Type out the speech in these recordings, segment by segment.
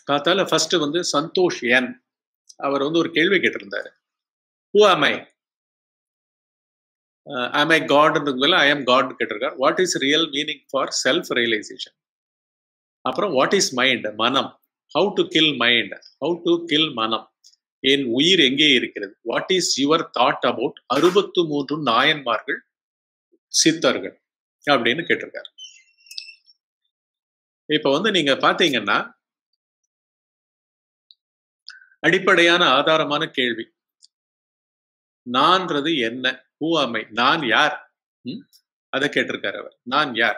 பார்த்தால first வந்து சந்தோஷ் என் அவர் வந்து ஒரு கேள்வி கேட்டிருந்தாரு who am I am I காட்ன்றதுல ஐ எம் காட் கேட்டிருக்கார் what is real meaning for self realization அப்புறம் வாட் இஸ் மைண்ட் மனம் how to kill mind how to kill மனம் என் உயிர் எங்கே இருக்கிறது what is your thought about அறுபத்து மூன்று நாயன்மார்கள் சித்தர்கள் அப்படின்னு கேட்டிருக்காரு இப்ப வந்து நீங்க பாத்தீங்கன்னா அடிப்படையான ஆதாரமான கேள்வி நான்றது என்ன ஹூ அமை நான் யார் அதை கேட்டிருக்காரு அவர் நான் யார்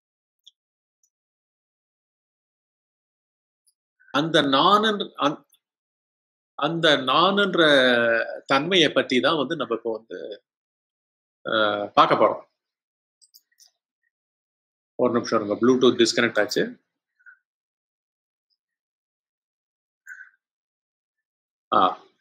அந்த நான் அந்த நான்ன்ற தன்மையை பத்தி தான் வந்து நம்ம இப்போ வந்து பார்க்க போறோம் ஒரு நிமிஷம் இருங்க ப்ளூடூத் டிஸ்கனெக்ட் ஆச்சு ஆ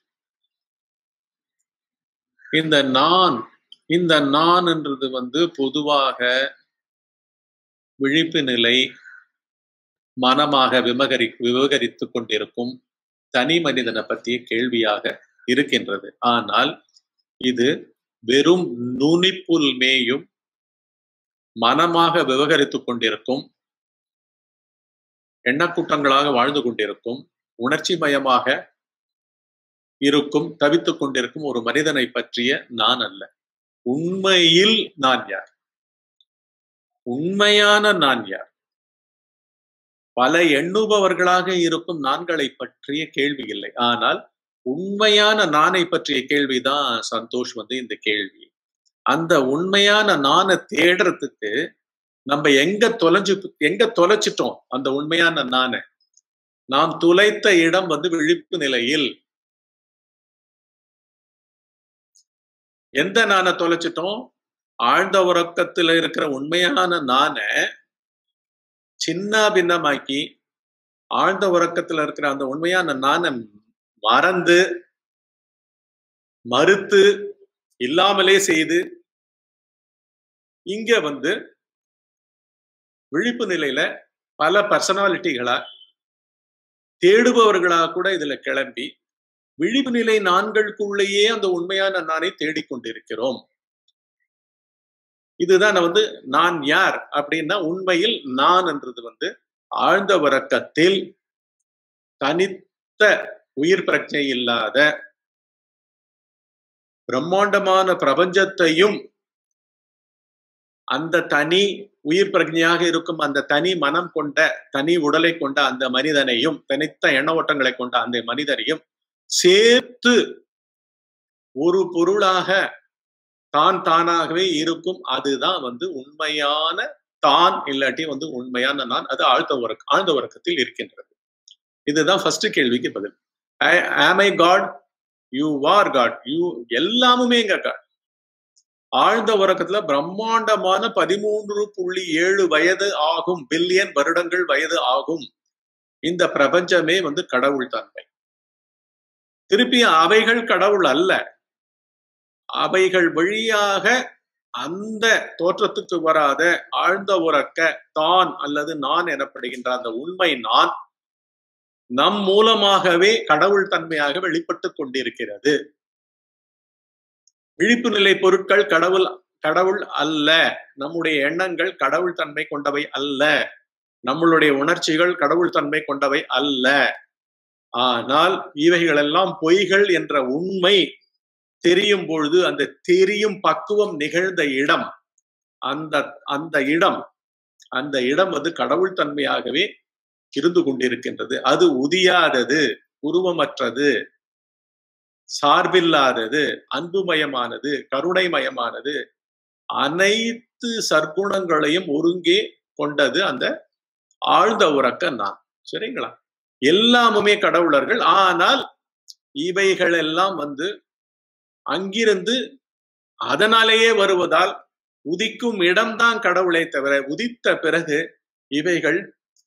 இந்த நான் இந்த நான்ன்றது வந்து பொதுவாக விழிப்பு நிலை மனமாக விமகரி விவகரித்து கொண்டிருக்கும் தனி மனிதனை பற்றிய கேள்வியாக இருக்கின்றது ஆனால் இது வெறும் நுனிப்புல் மேயும் மனமாக விவகரித்துக் கொண்டிருக்கும் எண்ணக்கூட்டங்களாக வாழ்ந்து கொண்டிருக்கும் உணர்ச்சி மயமாக இருக்கும் தவித்துக் கொண்டிருக்கும் ஒரு மனிதனை பற்றிய நான் அல்ல உண்மையில் நான் யார் உண்மையான நான் யார் பல எண்ணுபவர்களாக இருக்கும் நான்களை பற்றிய கேள்வி இல்லை ஆனால் உண்மையான நானை பற்றிய கேள்விதான் சந்தோஷ் வந்து இந்த கேள்வி அந்த உண்மையான நானை தேடுறதுக்கு நம்ம எங்க தொலைஞ்சு எங்க தொலைச்சிட்டோம் அந்த உண்மையான நானை நாம் துளைத்த இடம் வந்து விழிப்பு நிலையில் எந்த நானை தொலைச்சிட்டோம் ஆழ்ந்த உறக்கத்துல இருக்கிற உண்மையான நானை சின்ன பின்னமாக்கி ஆழ்ந்த உறக்கத்துல இருக்கிற அந்த உண்மையான நானை மறந்து மறுத்து இல்லாமலே செய்து இங்க வந்து விழிப்பு நிலையில பல பர்சனாலிட்டிகளா தேடுபவர்களா கூட இதுல கிளம்பி விழிப்பு நிலை நான்களுக்குள்ளேயே அந்த உண்மையான நானை தேடிக்கொண்டிருக்கிறோம் இதுதான் வந்து நான் யார் அப்படின்னா உண்மையில் நான் என்றது வந்து ஆழ்ந்த உறக்கத்தில் தனித்த உயிர் பிரச்சனை இல்லாத பிரம்மாண்டமான பிரபஞ்சத்தையும் அந்த தனி உயிர் பிரஜையாக இருக்கும் அந்த தனி மனம் கொண்ட தனி உடலை கொண்ட அந்த மனிதனையும் தனித்த எண்ண ஓட்டங்களை கொண்ட அந்த மனிதனையும் சேர்த்து ஒரு பொருளாக தான் தானாகவே இருக்கும் அதுதான் வந்து உண்மையான தான் இல்லாட்டி வந்து உண்மையான நான் அது ஆழ்ந்த உறக்க ஆழ்ந்த உறக்கத்தில் இருக்கின்றது இதுதான் ஃபர்ஸ்ட் கேள்விக்கு பதில் am I God you are God you எல்லாமுமே எங்க காட் ஆழ்ந்த உறக்கத்துல பிரம்மாண்டமான பதிமூன்று புள்ளி ஏழு வயது ஆகும் பில்லியன் வருடங்கள் வயது ஆகும் இந்த பிரபஞ்சமே வந்து கடவுள் தன்மை திருப்பி அவைகள் கடவுள் அல்ல அவைகள் வழியாக அந்த தோற்றத்துக்கு வராத ஆழ்ந்த உறக்க தான் அல்லது நான் எனப்படுகின்ற அந்த உண்மை நான் நம் மூலமாகவே கடவுள் தன்மையாக வெளிப்பட்டு கொண்டிருக்கிறது விழிப்பு நிலை பொருட்கள் கடவுள் கடவுள் அல்ல நம்முடைய எண்ணங்கள் கடவுள் தன்மை கொண்டவை அல்ல நம்மளுடைய உணர்ச்சிகள் கடவுள் தன்மை கொண்டவை அல்ல ஆனால் இவைகள் எல்லாம் பொய்கள் என்ற உண்மை தெரியும் பொழுது அந்த தெரியும் பக்குவம் நிகழ்ந்த இடம் அந்த அந்த இடம் அந்த இடம் வந்து கடவுள் தன்மையாகவே இருந்து கொண்டிருக்கின்றது அது உதியாதது உருவமற்றது சார்பில்லாதது அன்புமயமானது கருணைமயமானது அனைத்து சற்குணங்களையும் ஒருங்கே கொண்டது அந்த ஆழ்ந்த உறக்க நான் சரிங்களா எல்லாமுமே கடவுளர்கள் ஆனால் இவைகள் எல்லாம் வந்து அங்கிருந்து அதனாலேயே வருவதால் உதிக்கும் இடம்தான் கடவுளை தவிர உதித்த பிறகு இவைகள்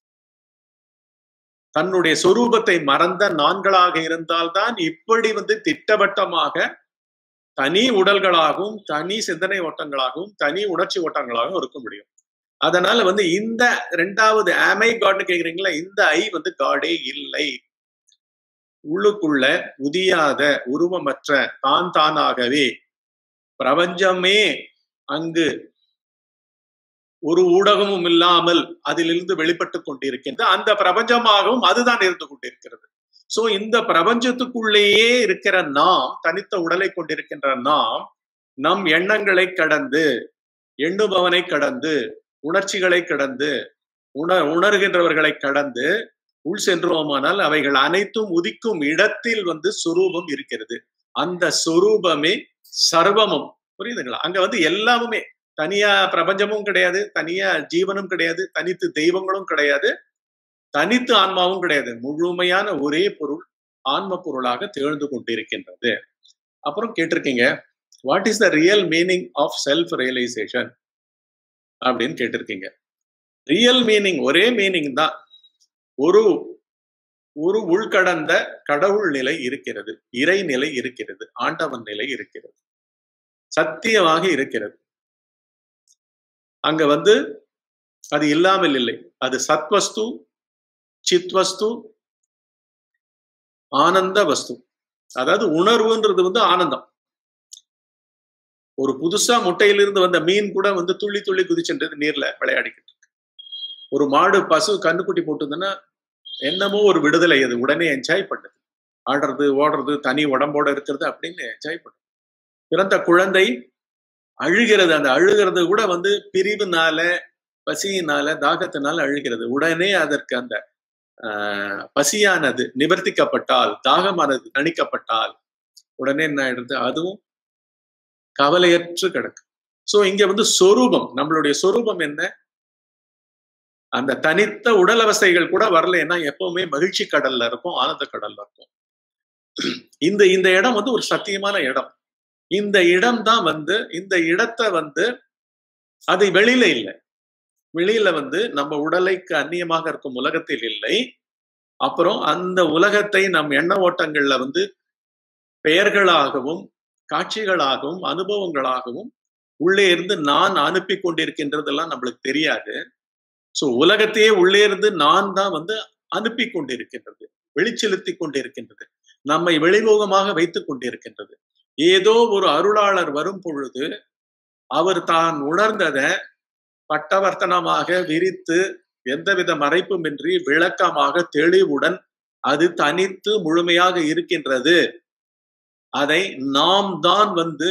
தன்னுடைய சொரூபத்தை மறந்த நான்களாக இருந்தால்தான் இப்படி வந்து திட்டவட்டமாக தனி உடல்களாகவும் தனி சிந்தனை ஓட்டங்களாகவும் தனி உணர்ச்சி ஓட்டங்களாகவும் இருக்க முடியும் அதனால வந்து இந்த ரெண்டாவது ஆமை காட்னு கேக்குறீங்களா இந்த ஐ வந்து காடே இல்லை உள்ளுக்குள்ள உதியாத உருவமற்ற தான் தானாகவே பிரபஞ்சமே அங்கு ஒரு ஊடகமும் இல்லாமல் அதிலிருந்து வெளிப்பட்டு கொண்டிருக்கின்ற அந்த பிரபஞ்சமாகவும் அதுதான் இருந்து கொண்டிருக்கிறது சோ இந்த பிரபஞ்சத்துக்குள்ளேயே இருக்கிற நாம் தனித்த உடலை கொண்டிருக்கின்ற நாம் நம் எண்ணங்களை கடந்து எண்ணுபவனை கடந்து உணர்ச்சிகளை கடந்து உண உணர்கின்றவர்களை கடந்து உள் சென்றோமானால் அவைகள் அனைத்தும் உதிக்கும் இடத்தில் வந்து சொரூபம் இருக்கிறது அந்த சொரூபமே சர்வமும் புரியுதுங்களா அங்க வந்து எல்லாமுமே தனியா பிரபஞ்சமும் கிடையாது தனியா ஜீவனும் கிடையாது தனித்து தெய்வங்களும் கிடையாது தனித்து ஆன்மாவும் கிடையாது முழுமையான ஒரே பொருள் ஆன்ம பொருளாக திகழ்ந்து கொண்டிருக்கின்றது அப்புறம் கேட்டிருக்கீங்க what is the real meaning of self realization அப்படின்னு கேட்டிருக்கீங்க ரியல் மீனிங் ஒரே மீனிங் தான் ஒரு ஒரு உள்கடந்த கடவுள் நிலை இருக்கிறது இறை நிலை இருக்கிறது ஆண்டவன் நிலை இருக்கிறது சத்தியமாக இருக்கிறது அங்க வந்து அது இல்லாமல் இல்லை அது சத்வஸ்து சித்வஸ்து ஆனந்த வஸ்து அதாவது உணர்வுன்றது வந்து ஆனந்தம் ஒரு புதுசா முட்டையிலிருந்து வந்த மீன் கூட வந்து துள்ளி துள்ளி குதிச்சுன்றது நீர்ல விளையாடிக்கிட்டு இருக்கு ஒரு மாடு பசு கண்ணுக்குட்டி போட்டுதுன்னா என்னமோ ஒரு விடுதலை அது உடனே என்ஜாய் பண்ணுது ஆடுறது ஓடுறது தனி உடம்போட இருக்கிறது அப்படின்னு என்ஜாய் பண்ணுது பிறந்த குழந்தை அழுகிறது அந்த அழுகிறது கூட வந்து பிரிவுனால பசியினால தாகத்தினால அழுகிறது உடனே அதற்கு அந்த ஆஹ் பசியானது நிவர்த்திக்கப்பட்டால் தாகமானது தணிக்கப்பட்டால் உடனே என்ன ஆயிடுது அதுவும் கவலையற்று கிடக்கு சோ இங்க வந்து சொரூபம் நம்மளுடைய சொரூபம் என்ன அந்த தனித்த உடல் அவஸ்தைகள் கூட வரலைன்னா எப்பவுமே மகிழ்ச்சி கடல்ல இருக்கும் ஆனந்த கடல்ல இருக்கும் இந்த இந்த இடம் வந்து ஒரு சத்தியமான இடம் இந்த இடம் தான் வந்து இந்த இடத்தை வந்து அது வெளியில இல்லை வெளியில வந்து நம்ம உடலைக்கு அந்நியமாக இருக்கும் உலகத்தில் இல்லை அப்புறம் அந்த உலகத்தை நம் எண்ண ஓட்டங்கள்ல வந்து பெயர்களாகவும் காட்சிகளாகவும் அனுபவங்களாகவும் உள்ளே இருந்து நான் அனுப்பி கொண்டிருக்கின்றதெல்லாம் நம்மளுக்கு தெரியாது சோ உலகத்தையே உள்ளே இருந்து நான் தான் வந்து அனுப்பி கொண்டிருக்கின்றது வெளிச்செலுத்தி கொண்டிருக்கின்றது நம்மை வெளிமுகமாக வைத்துக் கொண்டிருக்கின்றது ஏதோ ஒரு அருளாளர் வரும் பொழுது அவர் தான் உணர்ந்தத பட்டவர்த்தனமாக விரித்து எந்தவித மறைப்புமின்றி விளக்கமாக தெளிவுடன் அது தனித்து முழுமையாக இருக்கின்றது அதை நாம் தான் வந்து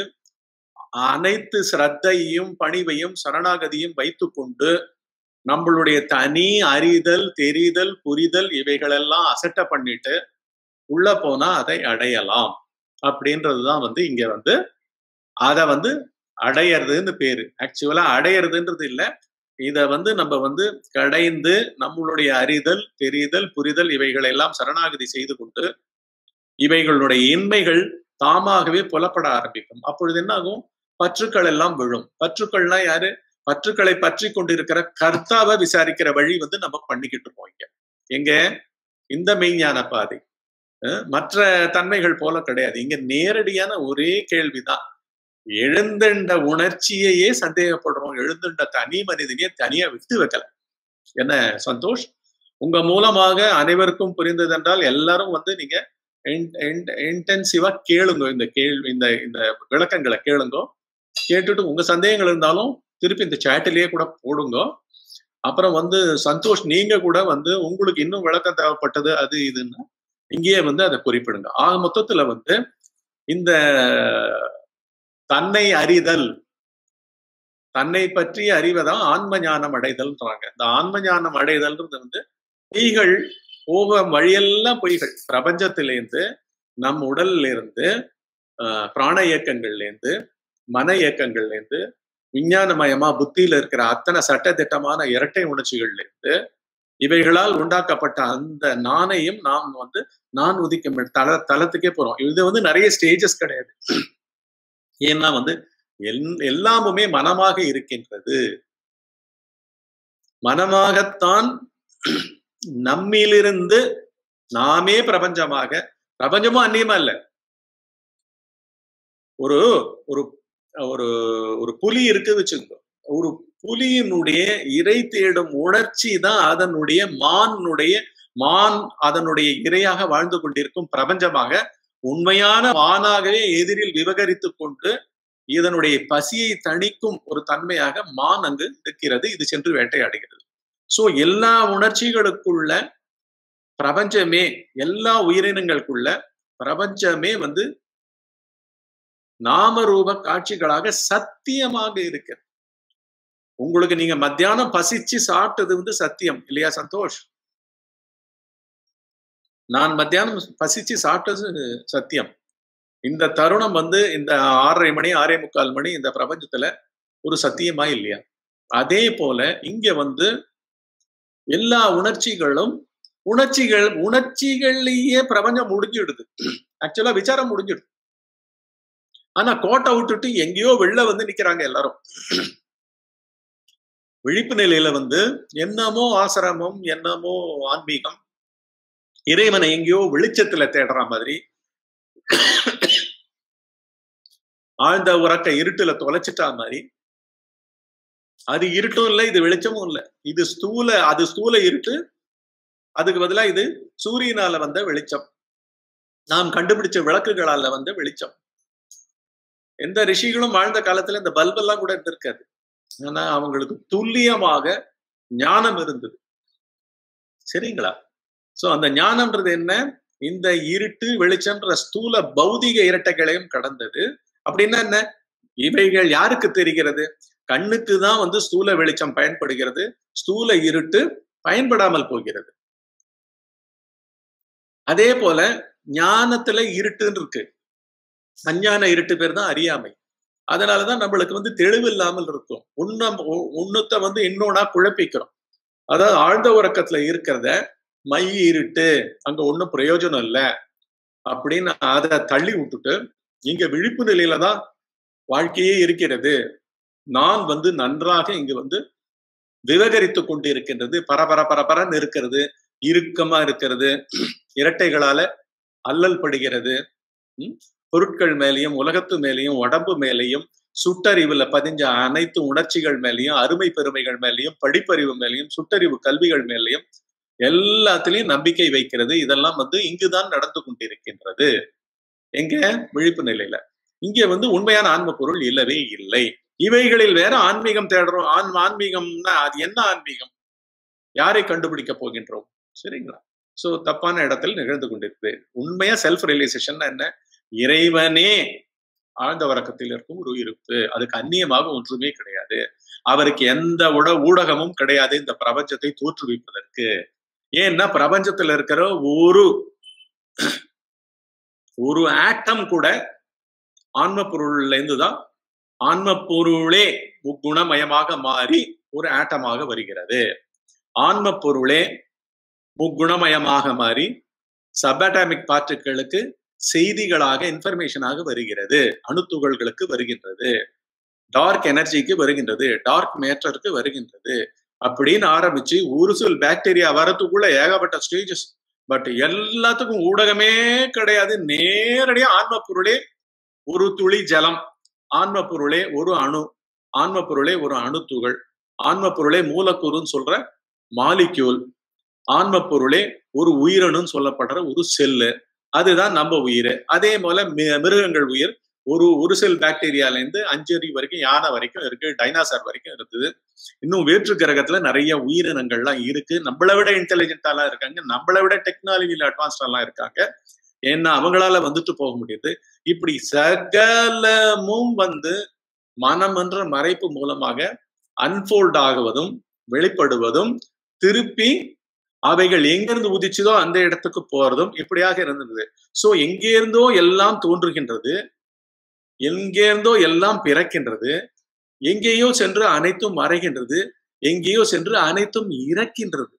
அனைத்து ஸ்ரத்தையும் பணிவையும் சரணாகதியும் வைத்துக்கொண்டு நம்மளுடைய தனி அறிதல் தெரிதல் புரிதல் இவைகளெல்லாம் அசட்ட பண்ணிட்டு உள்ள போனா அதை அடையலாம் அப்படின்றதுதான் வந்து இங்க வந்து அதை வந்து அடையறதுன்னு பேரு ஆக்சுவலா அடையறதுன்றது இல்ல இத வந்து நம்ம வந்து கடைந்து நம்மளுடைய அறிதல் தெரிதல் புரிதல் இவைகளை எல்லாம் சரணாகதி செய்து கொண்டு இவைகளுடைய இன்மைகள் தாமாகவே புலப்பட ஆரம்பிக்கும் அப்பொழுது என்ன ஆகும் பற்றுக்கள் எல்லாம் விழும் பற்றுக்கள்னா யாரு பற்றுக்களை பற்றி கொண்டிருக்கிற கர்த்தாவை விசாரிக்கிற வழி வந்து நம்ம பண்ணிக்கிட்டு இருக்கோம் இங்க எங்க இந்த மெய்ஞான பாதை மற்ற தன்மைகள் போல கிடையாது இங்க நேரடியான ஒரே கேள்விதான் எழுந்தண்ட உணர்ச்சியையே சந்தேகப்படுறோம் எழுந்துண்ட தனி மனிதனையே தனியா விட்டு வைக்கல என்ன சந்தோஷ் உங்க மூலமாக அனைவருக்கும் புரிந்தது என்றால் எல்லாரும் வந்து நீங்க இன்டென்சிவா கேளுங்க இந்த கேள்வி இந்த இந்த விளக்கங்களை கேளுங்க கேட்டுட்டு உங்க சந்தேகங்கள் இருந்தாலும் திருப்பி இந்த சேட்டிலேயே கூட போடுங்க அப்புறம் வந்து சந்தோஷ் நீங்க கூட வந்து உங்களுக்கு இன்னும் விளக்கம் தேவைப்பட்டது அது இதுன்னா இங்கேயே வந்து அதை குறிப்பிடுங்க ஆக மொத்தத்துல வந்து இந்த தன்னை அறிதல் தன்னை பற்றி அறிவதான் ஆன்ம ஞானம் அடைதல்ன்றாங்க இந்த ஆன்ம ஞானம் அடைதல்ன்றது வந்து பொய்கள் போக வழியெல்லாம் பொய்கள் பிரபஞ்சத்திலேருந்து நம் உடல்ல இருந்து பிராண இயக்கங்கள்ல இருந்து மன இயக்கங்கள்ல இருந்து விஞ்ஞானமயமா புத்தியில இருக்கிற அத்தனை சட்டத்திட்டமான இரட்டை உணர்ச்சிகள்ல இருந்து இவைகளால் உண்டாக்கப்பட்ட அந்த நானையும் நாம் வந்து நான் உதிக்க தள தளத்துக்கே போறோம் இது வந்து நிறைய ஸ்டேஜஸ் கிடையாது ஏன்னா வந்து எல் எல்லாமுமே மனமாக இருக்கின்றது மனமாகத்தான் நம்மிலிருந்து நாமே பிரபஞ்சமாக பிரபஞ்சமும் அந்நியமா இல்ல ஒரு ஒரு ஒரு ஒரு புலி இருக்கு வச்சுக்கோ ஒரு புலியினுடைய இறை தேடும் உணர்ச்சி தான் அதனுடைய மானுடைய மான் அதனுடைய இரையாக வாழ்ந்து கொண்டிருக்கும் பிரபஞ்சமாக உண்மையான மானாகவே எதிரில் விவகரித்து கொண்டு இதனுடைய பசியை தணிக்கும் ஒரு தன்மையாக மான் அங்கு இருக்கிறது இது சென்று வேட்டையாடுகிறது சோ எல்லா உணர்ச்சிகளுக்குள்ள பிரபஞ்சமே எல்லா உயிரினங்களுக்குள்ள பிரபஞ்சமே வந்து நாமரூப காட்சிகளாக சத்தியமாக இருக்கிறது உங்களுக்கு நீங்க மத்தியானம் பசிச்சு சாப்பிட்டது வந்து சத்தியம் இல்லையா சந்தோஷ் நான் மத்தியானம் பசிச்சு சாப்பிட்டது சத்தியம் இந்த தருணம் வந்து இந்த ஆறரை மணி ஆறே முக்கால் மணி இந்த பிரபஞ்சத்துல ஒரு சத்தியமா இல்லையா அதே போல இங்க வந்து எல்லா உணர்ச்சிகளும் உணர்ச்சிகள் உணர்ச்சிகள்லயே பிரபஞ்சம் முடிஞ்சிடுது ஆக்சுவலா விசாரம் முடிஞ்சிடுது ஆனா கோட்டை விட்டுட்டு எங்கேயோ வெளில வந்து நிக்கிறாங்க எல்லாரும் விழிப்பு நிலையில வந்து என்னமோ ஆசிரமம் என்னமோ ஆன்மீகம் இறைவனை எங்கேயோ வெளிச்சத்துல தேடுற மாதிரி ஆழ்ந்த உறக்க இருட்டுல தொலைச்சிட்டா மாதிரி அது இருட்டும் இல்லை இது வெளிச்சமும் இல்லை இது ஸ்தூல அது ஸ்தூல இருட்டு அதுக்கு பதிலா இது சூரியனால வந்த வெளிச்சம் நாம் கண்டுபிடிச்ச விளக்குகளால வந்த வெளிச்சம் எந்த ரிஷிகளும் வாழ்ந்த காலத்துல இந்த பல்பெல்லாம் கூட இருந்திருக்காது ஆனா அவங்களுக்கு துல்லியமாக ஞானம் இருந்தது சரிங்களா சோ அந்த ஞானம்ன்றது என்ன இந்த இருட்டு வெளிச்சம்ன்ற ஸ்தூல பௌதிக இரட்டைகளையும் கடந்தது அப்படின்னா என்ன இவைகள் யாருக்கு தெரிகிறது கண்ணுக்கு தான் வந்து ஸ்தூல வெளிச்சம் பயன்படுகிறது ஸ்தூல இருட்டு பயன்படாமல் போகிறது அதே போல ஞானத்துல இருட்டுன்னு இருக்கு அஞ்ஞான இருட்டு பேர் தான் அறியாமை அதனாலதான் நம்மளுக்கு வந்து தெளிவு இல்லாமல் இருக்கும் உன்னம் உன்னத்தை வந்து இன்னொன்னா குழப்பிக்கிறோம் அதாவது ஆழ்ந்த உறக்கத்துல இருக்கிறத மை இருட்டு அங்க ஒன்றும் பிரயோஜனம் இல்லை அப்படின்னு அதை தள்ளி விட்டுட்டு இங்க விழிப்பு நிலையில தான் வாழ்க்கையே இருக்கிறது நான் வந்து நன்றாக இங்கு வந்து விவகரித்து கொண்டு இருக்கின்றது பரபர பரபரன்னு இருக்கிறது இறுக்கமா இருக்கிறது இரட்டைகளால அல்லல் படுகிறது பொருட்கள் மேலேயும் உலகத்து மேலேயும் உடம்பு மேலேயும் சுட்டறிவுல பதிஞ்ச அனைத்து உணர்ச்சிகள் மேலேயும் அருமை பெருமைகள் மேலேயும் படிப்பறிவு மேலேயும் சுட்டறிவு கல்விகள் மேலேயும் எல்லாத்திலையும் நம்பிக்கை வைக்கிறது இதெல்லாம் வந்து இங்குதான் நடந்து கொண்டிருக்கின்றது எங்க விழிப்பு நிலையில இங்க வந்து உண்மையான ஆன்ம பொருள் இல்லவே இல்லை இவைகளில் வேற ஆன்மீகம் தேடுறோம் ஆன் ஆன்மீகம்னா அது என்ன ஆன்மீகம் யாரை கண்டுபிடிக்க போகின்றோம் சரிங்களா சோ தப்பான இடத்தில் நிகழ்ந்து கொண்டிருக்கு உண்மையா செல்ஃப் ரியலைசேஷன் என்ன இறைவனே ஆழ்ந்த வரக்கத்தில் இருக்கும் ஒரு இருப்பு அதுக்கு அந்நியமாக ஒன்றுமே கிடையாது அவருக்கு எந்த உட ஊடகமும் கிடையாது இந்த பிரபஞ்சத்தை தோற்றுவிப்பதற்கு ஏன்னா பிரபஞ்சத்துல இருக்கிற ஒரு ஒரு ஆட்டம் கூட ஆன்ம பொருள்ல இருந்துதான் ஆன்ம பொருளே முக்குணமயமாக மாறி ஒரு ஆட்டமாக வருகிறது ஆன்ம பொருளே முக்குணமயமாக மாறி சபாட்டாமிக் பார்ட்டிகளுக்கு செய்திகளாக இன்ஃபர்மேஷனாக வருகிறது அணுத்துகள்களுக்கு வருகின்றது டார்க் எனர்ஜிக்கு வருகின்றது டார்க் மேட்டருக்கு வருகின்றது அப்படின்னு ஆரம்பிச்சு ஒரு சில பாக்டீரியா வரத்துக்குள்ள ஏகப்பட்ட ஸ்டேஜஸ் பட் எல்லாத்துக்கும் ஊடகமே கிடையாது நேரடியா ஆன்ம பொருளே ஒரு துளி ஜலம் ஆன்ம பொருளே ஒரு அணு ஆன்ம பொருளே ஒரு அணுத்துகள் ஆன்ம பொருளே மூலக்கூறுன்னு சொல்ற மாலிக்யூல் ஆன்ம பொருளே ஒரு உயிரணுன்னு சொல்லப்படுற ஒரு செல்லு அதுதான் நம்ம உயிர் அதே போல மிருகங்கள் உயிர் ஒரு ஒரு செல் பாக்டீரியால இருந்து அஞ்சு அறிவு வரைக்கும் யானை வரைக்கும் இருக்கு டைனாசர் வரைக்கும் இருக்குது இன்னும் வேற்று கிரகத்துல நிறைய உயிரினங்கள்லாம் இருக்கு நம்மளை விட இன்டெலிஜென்டாலாம் இருக்காங்க நம்மளை விட டெக்னாலஜில அட்வான்ஸ்டாலாம் இருக்காங்க ஏன்னா அவங்களால வந்துட்டு போக முடியுது இப்படி சகலமும் வந்து மனம் என்ற மறைப்பு மூலமாக அன்போல்ட் ஆகுவதும் வெளிப்படுவதும் திருப்பி அவைகள் எங்கிருந்து உதிச்சுதோ அந்த இடத்துக்கு போறதும் இப்படியாக இருந்தது சோ எங்கேருந்தோ எல்லாம் தோன்றுகின்றது எங்கேருந்தோ எல்லாம் பிறக்கின்றது எங்கேயோ சென்று அனைத்தும் மறைகின்றது எங்கேயோ சென்று அனைத்தும் இறக்கின்றது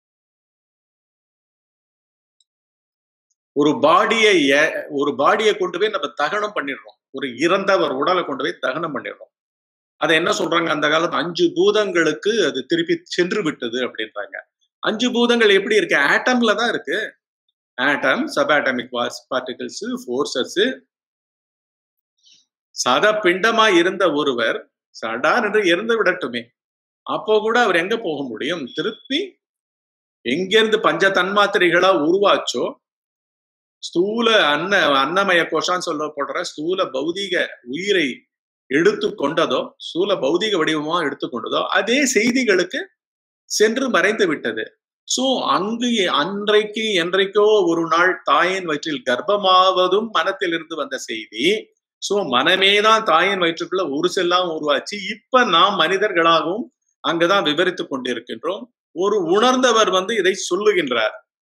ஒரு பாடியை ஒரு பாடியை கொண்டு போய் நம்ம தகனம் பண்ணிடுறோம் ஒரு இறந்தவர் உடலை கொண்டு போய் தகனம் பண்ணிடுறோம் அதை என்ன சொல்றாங்க அந்த காலத்து அஞ்சு பூதங்களுக்கு அது திருப்பி சென்று விட்டது அப்படின்றாங்க அஞ்சு பூதங்கள் எப்படி இருக்கு ஆட்டம்ல தான் இருக்கு ஆட்டம் சபாட்டமிக் பார்ட்டிகிள்ஸ் ஃபோர்ஸஸ் சத பிண்டமா இருந்த ஒருவர் சடார் என்று இறந்து விடட்டுமே அப்போ கூட அவர் எங்க போக முடியும் திருப்பி எங்கிருந்து பஞ்ச தன்மாத்திரைகளா உருவாச்சோ ஸ்தூல அன்ன அன்னமய கோஷான்னு சொல்லப்படுற ஸ்தூல பௌதீக உயிரை எடுத்து கொண்டதோ ஸ்தூல பௌதீக வடிவமா எடுத்துக்கொண்டதோ அதே செய்திகளுக்கு சென்று மறைந்து விட்டது சோ அங்கு அன்றைக்கு என்றைக்கோ ஒரு நாள் தாயின் வயிற்றில் கர்ப்பமாவதும் மனத்தில் இருந்து வந்த செய்தி சோ மனமேதான் தாயின் வயிற்றுக்குள்ள ஒரு செல்லாம் உருவாச்சு இப்ப நாம் மனிதர்களாகவும் அங்கதான் விவரித்துக் கொண்டிருக்கின்றோம் ஒரு உணர்ந்தவர் வந்து இதை சொல்லுகின்றார்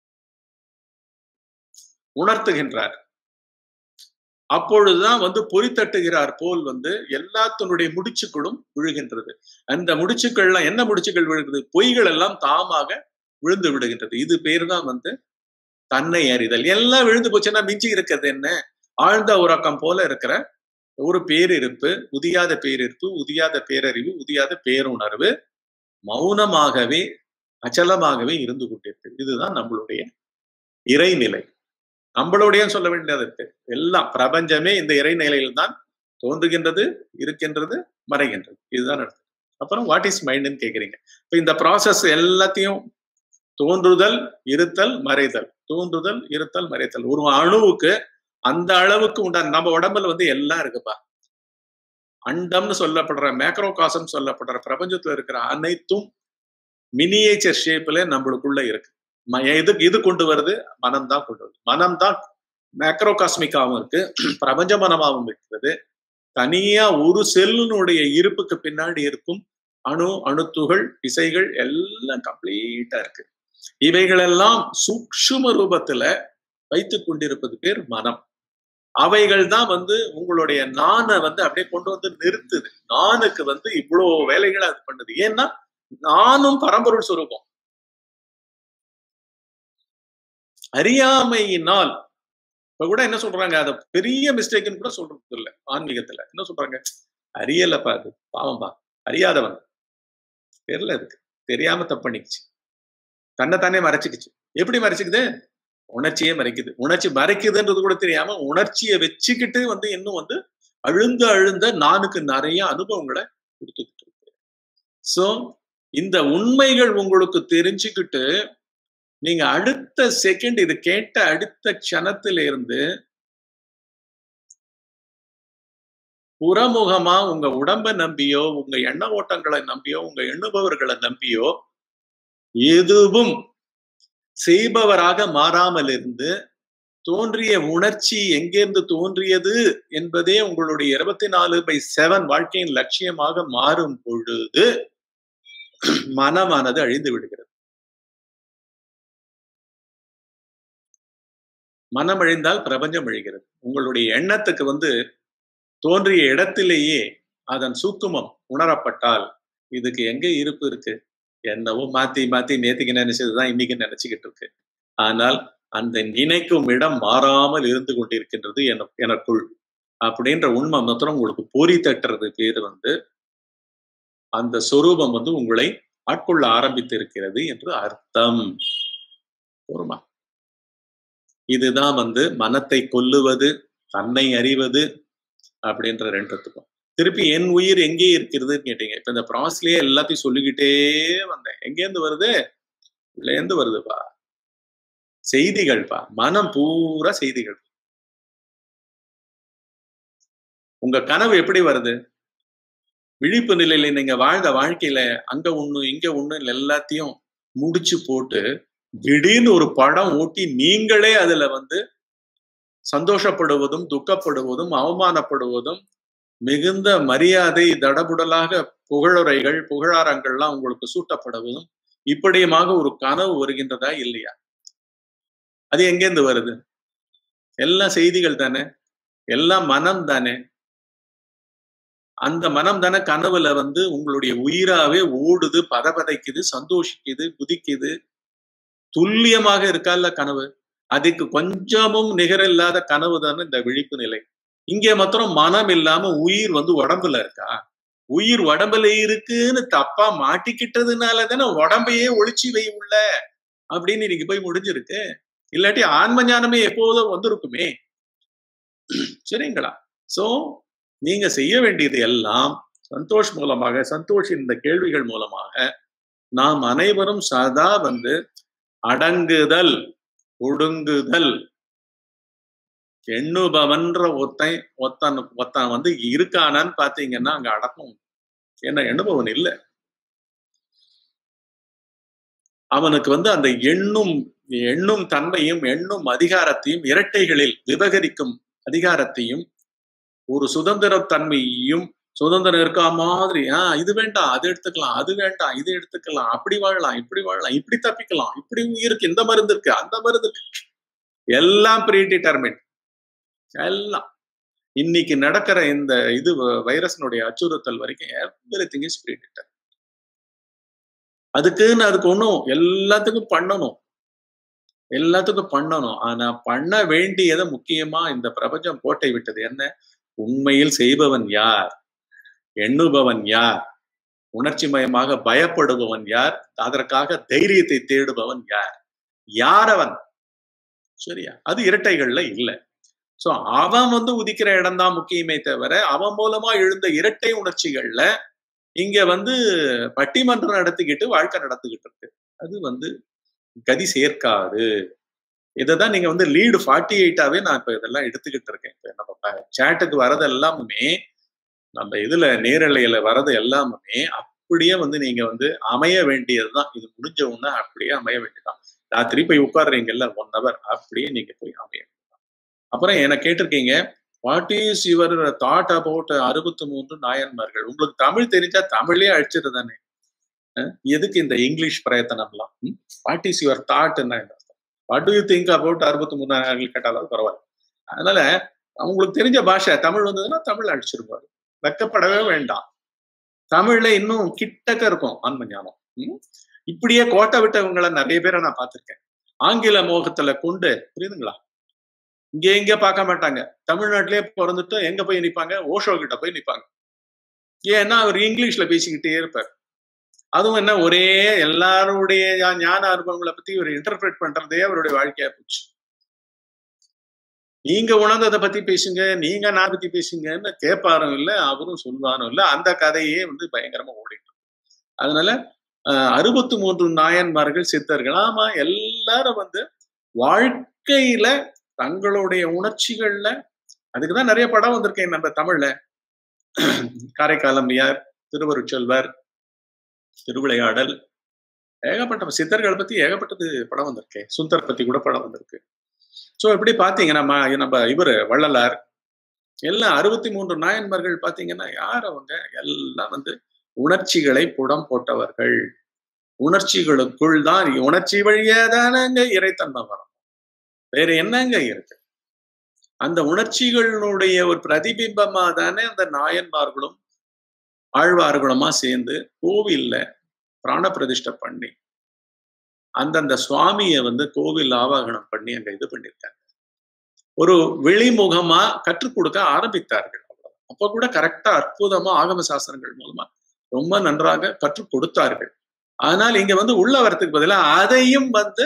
உணர்த்துகின்றார் அப்பொழுதுதான் வந்து பொறித்தட்டுகிறார் போல் வந்து எல்லாத்தினுடைய முடிச்சுக்களும் விழுகின்றது அந்த முடிச்சுக்கள்லாம் என்ன முடிச்சுக்கள் விழுகிறது பொய்கள் எல்லாம் தாமாக விழுந்து விடுகின்றது இது பேர் தான் வந்து தன்னை அறிதல் எல்லாம் விழுந்து போச்சுன்னா மிஞ்சி இருக்கிறது என்ன ஆழ்ந்த உறக்கம் போல இருக்கிற ஒரு பேரிருப்பு உதியாத பேரிருப்பு உதியாத பேரறிவு உதியாத பேருணர்வு மௌனமாகவே அச்சலமாகவே இருந்து கொண்டிருக்கு இதுதான் நம்மளுடைய இறைநிலை நம்மளுடைய சொல்ல வேண்டியது இருக்கு எல்லாம் பிரபஞ்சமே இந்த இறைநிலையில் தான் தோன்றுகின்றது இருக்கின்றது மறைகின்றது இதுதான் நடக்குது அப்புறம் வாட் இஸ் மைண்ட்னு கேக்குறீங்க இப்போ இந்த ப்ராசஸ் எல்லாத்தையும் தோன்றுதல் இருத்தல் மறைதல் தோன்றுதல் இருத்தல் மறைத்தல் ஒரு அணுவுக்கு அந்த அளவுக்கு உண்டான நம்ம உடம்புல வந்து எல்லாம் இருக்குப்பா அண்டம்னு சொல்லப்படுற மேக்ரோ காசம் சொல்லப்படுற பிரபஞ்சத்துல இருக்கிற அனைத்தும் மினியேச்சர் ஷேப்ல நம்மளுக்குள்ள இருக்கு இது இது கொண்டு வருது மனம் தான் கொண்டு வருது மனம் தான் மேக்ரோ காஸ்மிக்காவும் இருக்கு பிரபஞ்ச மனமாகவும் இருக்கிறது தனியா ஒரு செல்லினுடைய இருப்புக்கு பின்னாடி இருக்கும் அணு அணுத்துகள் விசைகள் எல்லாம் கம்ப்ளீட்டா இருக்கு இவைகளெல்லாம் சூக்ஷம ரூபத்துல வைத்து கொண்டிருப்பது பேர் மனம் அவைகள் தான் வந்து உங்களுடைய நானை வந்து அப்படியே கொண்டு வந்து நிறுத்துது நானுக்கு வந்து இவ்வளோ வேலைகளை அது பண்ணுது ஏன்னா நானும் பரம்பொருள் சுரூபம் அறியாமையினால் இப்ப கூட என்ன சொல்றாங்க அத பெரிய மிஸ்டேக்னு கூட சொல்றது இல்ல ஆன்மீகத்துல என்ன சொல்றாங்க அறியலப்பா அது பாவம்பா அறியாதவன் தெரியல அதுக்கு தெரியாம தப்பண்ணிக்குச்சு தன்னைத்தானே மறைச்சிக்குச்சு எப்படி மறைச்சிக்குது உணர்ச்சியே மறைக்குது உணர்ச்சி மறைக்குதுன்றது கூட தெரியாம உணர்ச்சியை வச்சுக்கிட்டு வந்து இன்னும் வந்து அழுந்த அழுந்த நானுக்கு நிறைய அனுபவங்களை கொடுத்துக்கிட்டு இருக்கு சோ இந்த உண்மைகள் உங்களுக்கு தெரிஞ்சுக்கிட்டு நீங்க அடுத்த செகண்ட் இது கேட்ட அடுத்த க்ஷணத்தில இருந்து புறமுகமா உங்க உடம்ப நம்பியோ உங்க எண்ண ஓட்டங்களை நம்பியோ உங்க எண்ணுபவர்களை நம்பியோ எதுவும் செய்பவராக மாறாமல் இருந்து தோன்றிய உணர்ச்சி எங்கிருந்து தோன்றியது என்பதே உங்களுடைய இருபத்தி நாலு பை செவன் வாழ்க்கையின் லட்சியமாக மாறும் பொழுது மனமானது அழிந்து விடுகிறது மனம் அழிந்தால் பிரபஞ்சம் அழிகிறது உங்களுடைய எண்ணத்துக்கு வந்து தோன்றிய இடத்திலேயே அதன் சூக்குமம் உணரப்பட்டால் இதுக்கு எங்க இருப்பு இருக்கு என்னவோ மாத்தி மாத்தி நேத்துக்கு நினைச்சதுதான் இன்னைக்கு நினைச்சுக்கிட்டு இருக்கு ஆனால் அந்த நினைக்கும் இடம் மாறாமல் இருந்து கொண்டிருக்கின்றது என எனக்குள் அப்படின்ற உண்மை மாத்திரம் உங்களுக்கு பொறி தட்டுறது பேர் வந்து அந்த சொரூபம் வந்து உங்களை ஆட்கொள்ள ஆரம்பித்து இருக்கிறது என்று அர்த்தம் பொறுமா இதுதான் வந்து மனத்தை கொல்லுவது தன்னை அறிவது அப்படின்ற ரெண்டுத்துக்கும் திருப்பி என் உயிர் எங்கே இருக்கிறதுன்னு கேட்டீங்க இப்ப இந்த ப்ராஸ்லயே எல்லாத்தையும் சொல்லிக்கிட்டே வந்தேன் எங்கேருந்து வருது இருந்து வருதுப்பா செய்திகள்ப்பா மனம் பூரா செய்திகள் உங்க கனவு எப்படி வருது விழிப்பு நிலையில நீங்க வாழ்ந்த வாழ்க்கையில அங்க ஒண்ணு இங்க ஒண்ணு எல்லாத்தையும் முடிச்சு போட்டு திடீர்னு ஒரு படம் ஓட்டி நீங்களே அதுல வந்து சந்தோஷப்படுவதும் துக்கப்படுவதும் அவமானப்படுவதும் மிகுந்த மரியாதை தடபுடலாக புகழுரைகள் புகழாரங்கள்லாம் உங்களுக்கு சூட்டப்படுவதும் இப்படியுமாக ஒரு கனவு வருகின்றதா இல்லையா அது எங்கேருந்து வருது எல்லாம் செய்திகள் தானே எல்லாம் மனம் தானே அந்த மனம் தானே கனவுல வந்து உங்களுடைய உயிராவே ஓடுது பதபதைக்குது சந்தோஷிக்குது குதிக்குது துல்லியமாக இருக்கால கனவு அதுக்கு கொஞ்சமும் நிகரில்லாத கனவு தானே இந்த விழிப்பு நிலை இங்க மாத்திரம் மனம் இல்லாம உயிர் வந்து உடம்புல இருக்கா உயிர் உடம்புல இருக்குன்னு தப்பா மாட்டிக்கிட்டதுனால தானே உடம்பையே ஒளிச்சு வை உள்ள அப்படின்னு நீங்க போய் முடிஞ்சிருக்கு இல்லாட்டி ஆன்ம ஞானமே எப்போதும் வந்திருக்குமே சரிங்களா சோ நீங்க செய்ய வேண்டியது எல்லாம் சந்தோஷ் மூலமாக சந்தோஷ் இந்த கேள்விகள் மூலமாக நாம் அனைவரும் சதா வந்து அடங்குதல் ஒடுங்குதல் எண்ணுபவன்ற ஒத்தன் ஒத்தன் ஒத்தன் வந்து இருக்கானான்னு பாத்தீங்கன்னா அங்க அடக்கம் என்ன எண்ணுபவன் இல்ல அவனுக்கு வந்து அந்த எண்ணும் எண்ணும் தன்மையும் எண்ணும் அதிகாரத்தையும் இரட்டைகளில் விவகரிக்கும் அதிகாரத்தையும் ஒரு சுதந்திர தன்மையையும் சுதந்திரம் இருக்கா மாதிரி ஆஹ் இது வேண்டாம் அது எடுத்துக்கலாம் அது வேண்டாம் இது எடுத்துக்கலாம் அப்படி வாழலாம் இப்படி வாழலாம் இப்படி தப்பிக்கலாம் இப்படி இருக்கு இந்த மருந்து இருக்கு அந்த மருந்து இருக்கு எல்லாம் ப்ரீ டிட்டர்மின் எல்லாம் இன்னைக்கு நடக்கிற இந்த இது வைரஸ்னுடைய அச்சுறுத்தல் வரைக்கும் எவ்ரி திங் இஸ் ப்ரீ டிட்டர் அதுக்குன்னு அதுக்கு ஒன்றும் எல்லாத்துக்கும் பண்ணணும் எல்லாத்துக்கும் பண்ணணும் ஆனா பண்ண வேண்டியதை முக்கியமா இந்த பிரபஞ்சம் கோட்டை விட்டது என்ன உண்மையில் செய்பவன் யார் எண்ணுபவன் யார் உணர்ச்சி மயமாக பயப்படுபவன் யார் அதற்காக தைரியத்தை தேடுபவன் யார் யார் அவன் சரியா அது இரட்டைகள்ல இல்லை சோ அவன் வந்து உதிக்கிற இடம் தான் முக்கியமே தவிர அவன் மூலமா எழுந்த இரட்டை உணர்ச்சிகள்ல இங்க வந்து பட்டிமன்றம் நடத்திக்கிட்டு வாழ்க்கை நடத்திக்கிட்டு இருக்கு அது வந்து கதி சேர்க்காது இதைதான் நீங்க வந்து லீடு ஃபார்ட்டி எயிட்டாவே நான் இப்ப இதெல்லாம் எடுத்துக்கிட்டு இருக்கேன் இப்ப நம்ம சேட்டுக்கு வரது எல்லாமே நம்ம இதுல நேரலையில வரது எல்லாமே அப்படியே வந்து நீங்க வந்து அமைய வேண்டியதுதான் இது முடிஞ்ச உடனே அப்படியே அமைய வேண்டியதுதான் ராத்திரி போய் உட்காடுறீங்கல்ல ஒன் ஹவர் அப்படியே நீங்க போய் அமைய அப்புறம் என்ன கேட்டிருக்கீங்க what is your thought about அறுபத்தி மூன்று நாயன்மார்கள் உங்களுக்கு தமிழ் தெரிஞ்சா தமிழே அழிச்சிட்டு தானே எதுக்கு இந்த இங்கிலீஷ் பிரயத்தனம்லாம் வாட் இஸ் யுவர் தாட் என்ன what do you think about அறுபத்தி மூணு நாயன்கள் கேட்டாலும் பரவாயில்ல அதனால அவங்களுக்கு தெரிஞ்ச பாஷை தமிழ் வந்ததுன்னா தமிழ் அழிச்சிருப்பாரு வெக்கப்படவே வேண்டாம் தமிழ்ல இன்னும் கிட்டக்க இருக்கும் ஆன்ம ஞானம் இப்படியே கோட்டை விட்டவங்களை நிறைய பேரை நான் பார்த்திருக்கேன் ஆங்கில மோகத்துல கொண்டு புரியுதுங்களா இங்க எங்க பார்க்க மாட்டாங்க தமிழ்நாட்டிலேயே பிறந்துட்டு எங்க போய் நிப்பாங்க ஓஷோ கிட்ட போய் நிப்பாங்க ஏன்னா அவர் இங்கிலீஷ்ல பேசிக்கிட்டே இருப்பார் அதுவும் என்ன ஒரே எல்லாருடைய ஞான அனுபவங்களை பத்தி இவர் இன்டர்பிரேட் பண்றதே அவருடைய வாழ்க்கையா போச்சு நீங்க உணர்ந்ததை பத்தி பேசுங்க நீங்க நான் பத்தி பேசுங்கன்னு கேட்பாரும் இல்லை அவரும் சொல்வாரும் இல்லை அந்த கதையே வந்து பயங்கரமா ஓடிட்டு அதனால அறுபத்தி மூன்று நாயன்மார்கள் சித்தர்கள் ஆமா எல்லாரும் வந்து வாழ்க்கையில தங்களுடைய உணர்ச்சிகள்ல அதுக்குதான் நிறைய படம் வந்திருக்கேன் நம்ம தமிழ்ல காரைக்காலம் யார் திருவருச்செல்வர் திருவிளையாடல் ஏகப்பட்ட சித்தர்கள் பத்தி ஏகப்பட்டது படம் வந்திருக்கேன் சுந்தர் பத்தி கூட படம் வந்திருக்கு ஸோ எப்படி பார்த்தீங்கன்னா நம்ம இவர் வள்ளலார் எல்லாம் அறுபத்தி மூன்று நாயன்மார்கள் பார்த்தீங்கன்னா யார் அவங்க எல்லாம் வந்து உணர்ச்சிகளை புடம் போட்டவர்கள் உணர்ச்சிகளுக்குள் தான் உணர்ச்சி வழியா தானங்க இறைத்தன்மை வரும் வேற என்னங்க இருக்கு அந்த உணர்ச்சிகளுடைய ஒரு பிரதிபிம்பமா தானே அந்த நாயன்மார்களும் ஆழ்வார்களுமா சேர்ந்து கோவில்ல பிராண பிரதிஷ்டை பண்ணி அந்தந்த சுவாமியை வந்து கோவில் ஆவாகனம் பண்ணி அங்க இது பண்ணியிருக்காங்க ஒரு வெளிமுகமா கற்றுக் கொடுக்க ஆரம்பித்தார்கள் அப்ப கூட கரெக்டா அற்புதமா ஆகம சாஸ்திரங்கள் மூலமா ரொம்ப நன்றாக கற்றுக் கொடுத்தார்கள் ஆனால் இங்க வந்து உள்ள வரத்துக்கு பதிலாக அதையும் வந்து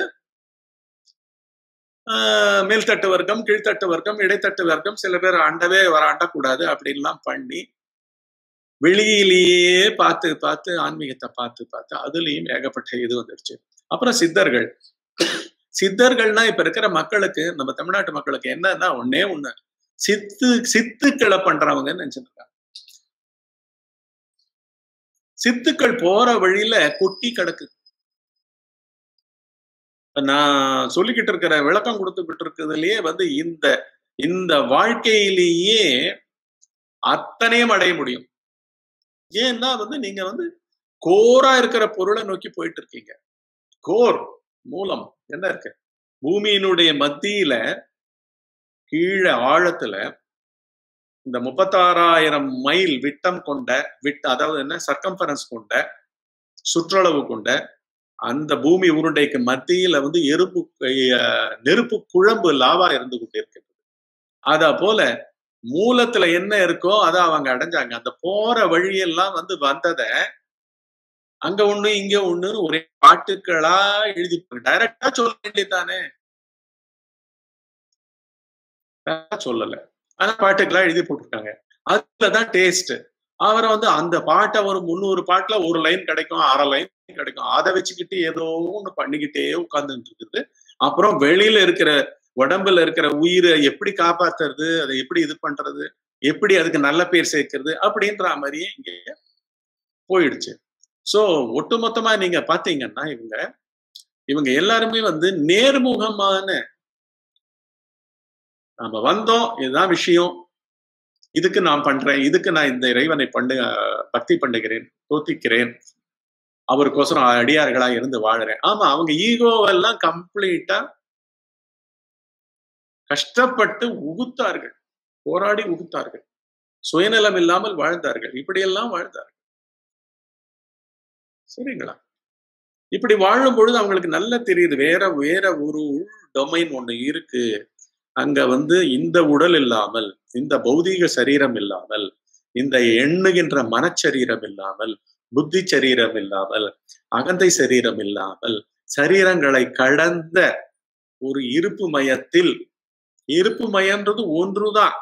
மேல்தட்டு வர்க்கம் கீழ்த்தட்டு வர்க்கம் இடைத்தட்டு வர்க்கம் சில பேர் அண்டவே வர அண்டக்கூடாது அப்படின்லாம் பண்ணி வெளியிலேயே பார்த்து பார்த்து ஆன்மீகத்தை பார்த்து பார்த்து அதுலயும் ஏகப்பட்ட இது வந்துடுச்சு அப்புறம் சித்தர்கள் சித்தர்கள்னா இப்ப இருக்கிற மக்களுக்கு நம்ம தமிழ்நாட்டு மக்களுக்கு என்னன்னா ஒன்னே ஒண்ணு சித்து சித்துக்களை பண்றவங்கன்னு நினைச்சிருக்காங்க சித்துக்கள் போற வழியில கொட்டி கிடக்கு நான் சொல்லிக்கிட்டு இருக்கிற விளக்கம் கொடுத்துக்கிட்டு இருக்கிறதுலயே வந்து இந்த இந்த வாழ்க்கையிலேயே அத்தனையும் அடைய முடியும் ஏன்னா வந்து நீங்க வந்து கோரா இருக்கிற பொருளை நோக்கி போயிட்டு இருக்கீங்க கோர் மூலம் என்ன இருக்கு பூமியினுடைய மத்தியில கீழே ஆழத்துல இந்த முப்பத்தாறாயிரம் மைல் விட்டம் கொண்ட விட் அதாவது என்ன சர்க்கம்பரன்ஸ் கொண்ட சுற்றளவு கொண்ட அந்த பூமி உருண்டைக்கு மத்தியில வந்து எறும்பு நெருப்பு குழம்பு லாவா இருந்து கொண்டு இருக்கிறது அத போல மூலத்துல என்ன இருக்கோ அதை அவங்க அடைஞ்சாங்க அந்த போற வழியெல்லாம் வந்து வந்தத அங்க ஒண்ணு இங்க ஒண்ணு ஒரே பாட்டுக்களா எழுதி டைரக்டா சொல்ல வேண்டியதானே சொல்லல ஆனா பாட்டுக்களா எழுதி போட்டிருக்காங்க அதுலதான் டேஸ்ட் அவரை வந்து அந்த பாட்டை ஒரு முந்நூறு பாட்டுல ஒரு லைன் கிடைக்கும் அரை லைன் கிடைக்கும் அதை வச்சுக்கிட்டு ஏதோ ஒண்ணு பண்ணிக்கிட்டே உட்கார்ந்துட்டு இருக்குது அப்புறம் வெளியில இருக்கிற உடம்புல இருக்கிற உயிரை எப்படி காப்பாத்துறது அதை எப்படி இது பண்றது எப்படி அதுக்கு நல்ல பேர் சேர்க்கிறது அப்படின்ற மாதிரியே இங்க போயிடுச்சு சோ ஒட்டுமொத்தமா நீங்க பாத்தீங்கன்னா இவங்க இவங்க எல்லாருமே வந்து நேர்முகமான நம்ம வந்தோம் இதுதான் விஷயம் இதுக்கு நான் பண்றேன் இதுக்கு நான் இந்த இறைவனை பண்ணு பக்தி பண்ணுகிறேன் தோத்திக்கிறேன் அவருக்கோசரம் அடியார்களா இருந்து வாழறேன் ஆமா அவங்க ஈகோவெல்லாம் கம்ப்ளீட்டா கஷ்டப்பட்டு உகுத்தார்கள் போராடி உகுத்தார்கள் சுயநலம் இல்லாமல் வாழ்ந்தார்கள் இப்படியெல்லாம் வாழ்ந்தார்கள் சரிங்களா இப்படி வாழும் பொழுது அவங்களுக்கு நல்லா தெரியுது வேற வேற ஒரு உள் டொமைன் ஒண்ணு இருக்கு அங்க வந்து இந்த உடல் இல்லாமல் இந்த பௌதீக சரீரம் இல்லாமல் இந்த எண்ணுகின்ற மனச்சரீரம் இல்லாமல் புத்தி சரீரம் இல்லாமல் அகந்தை சரீரம் இல்லாமல் சரீரங்களை கடந்த ஒரு இருப்பு மயத்தில் இருப்பு மயன்றது ஒன்றுதான்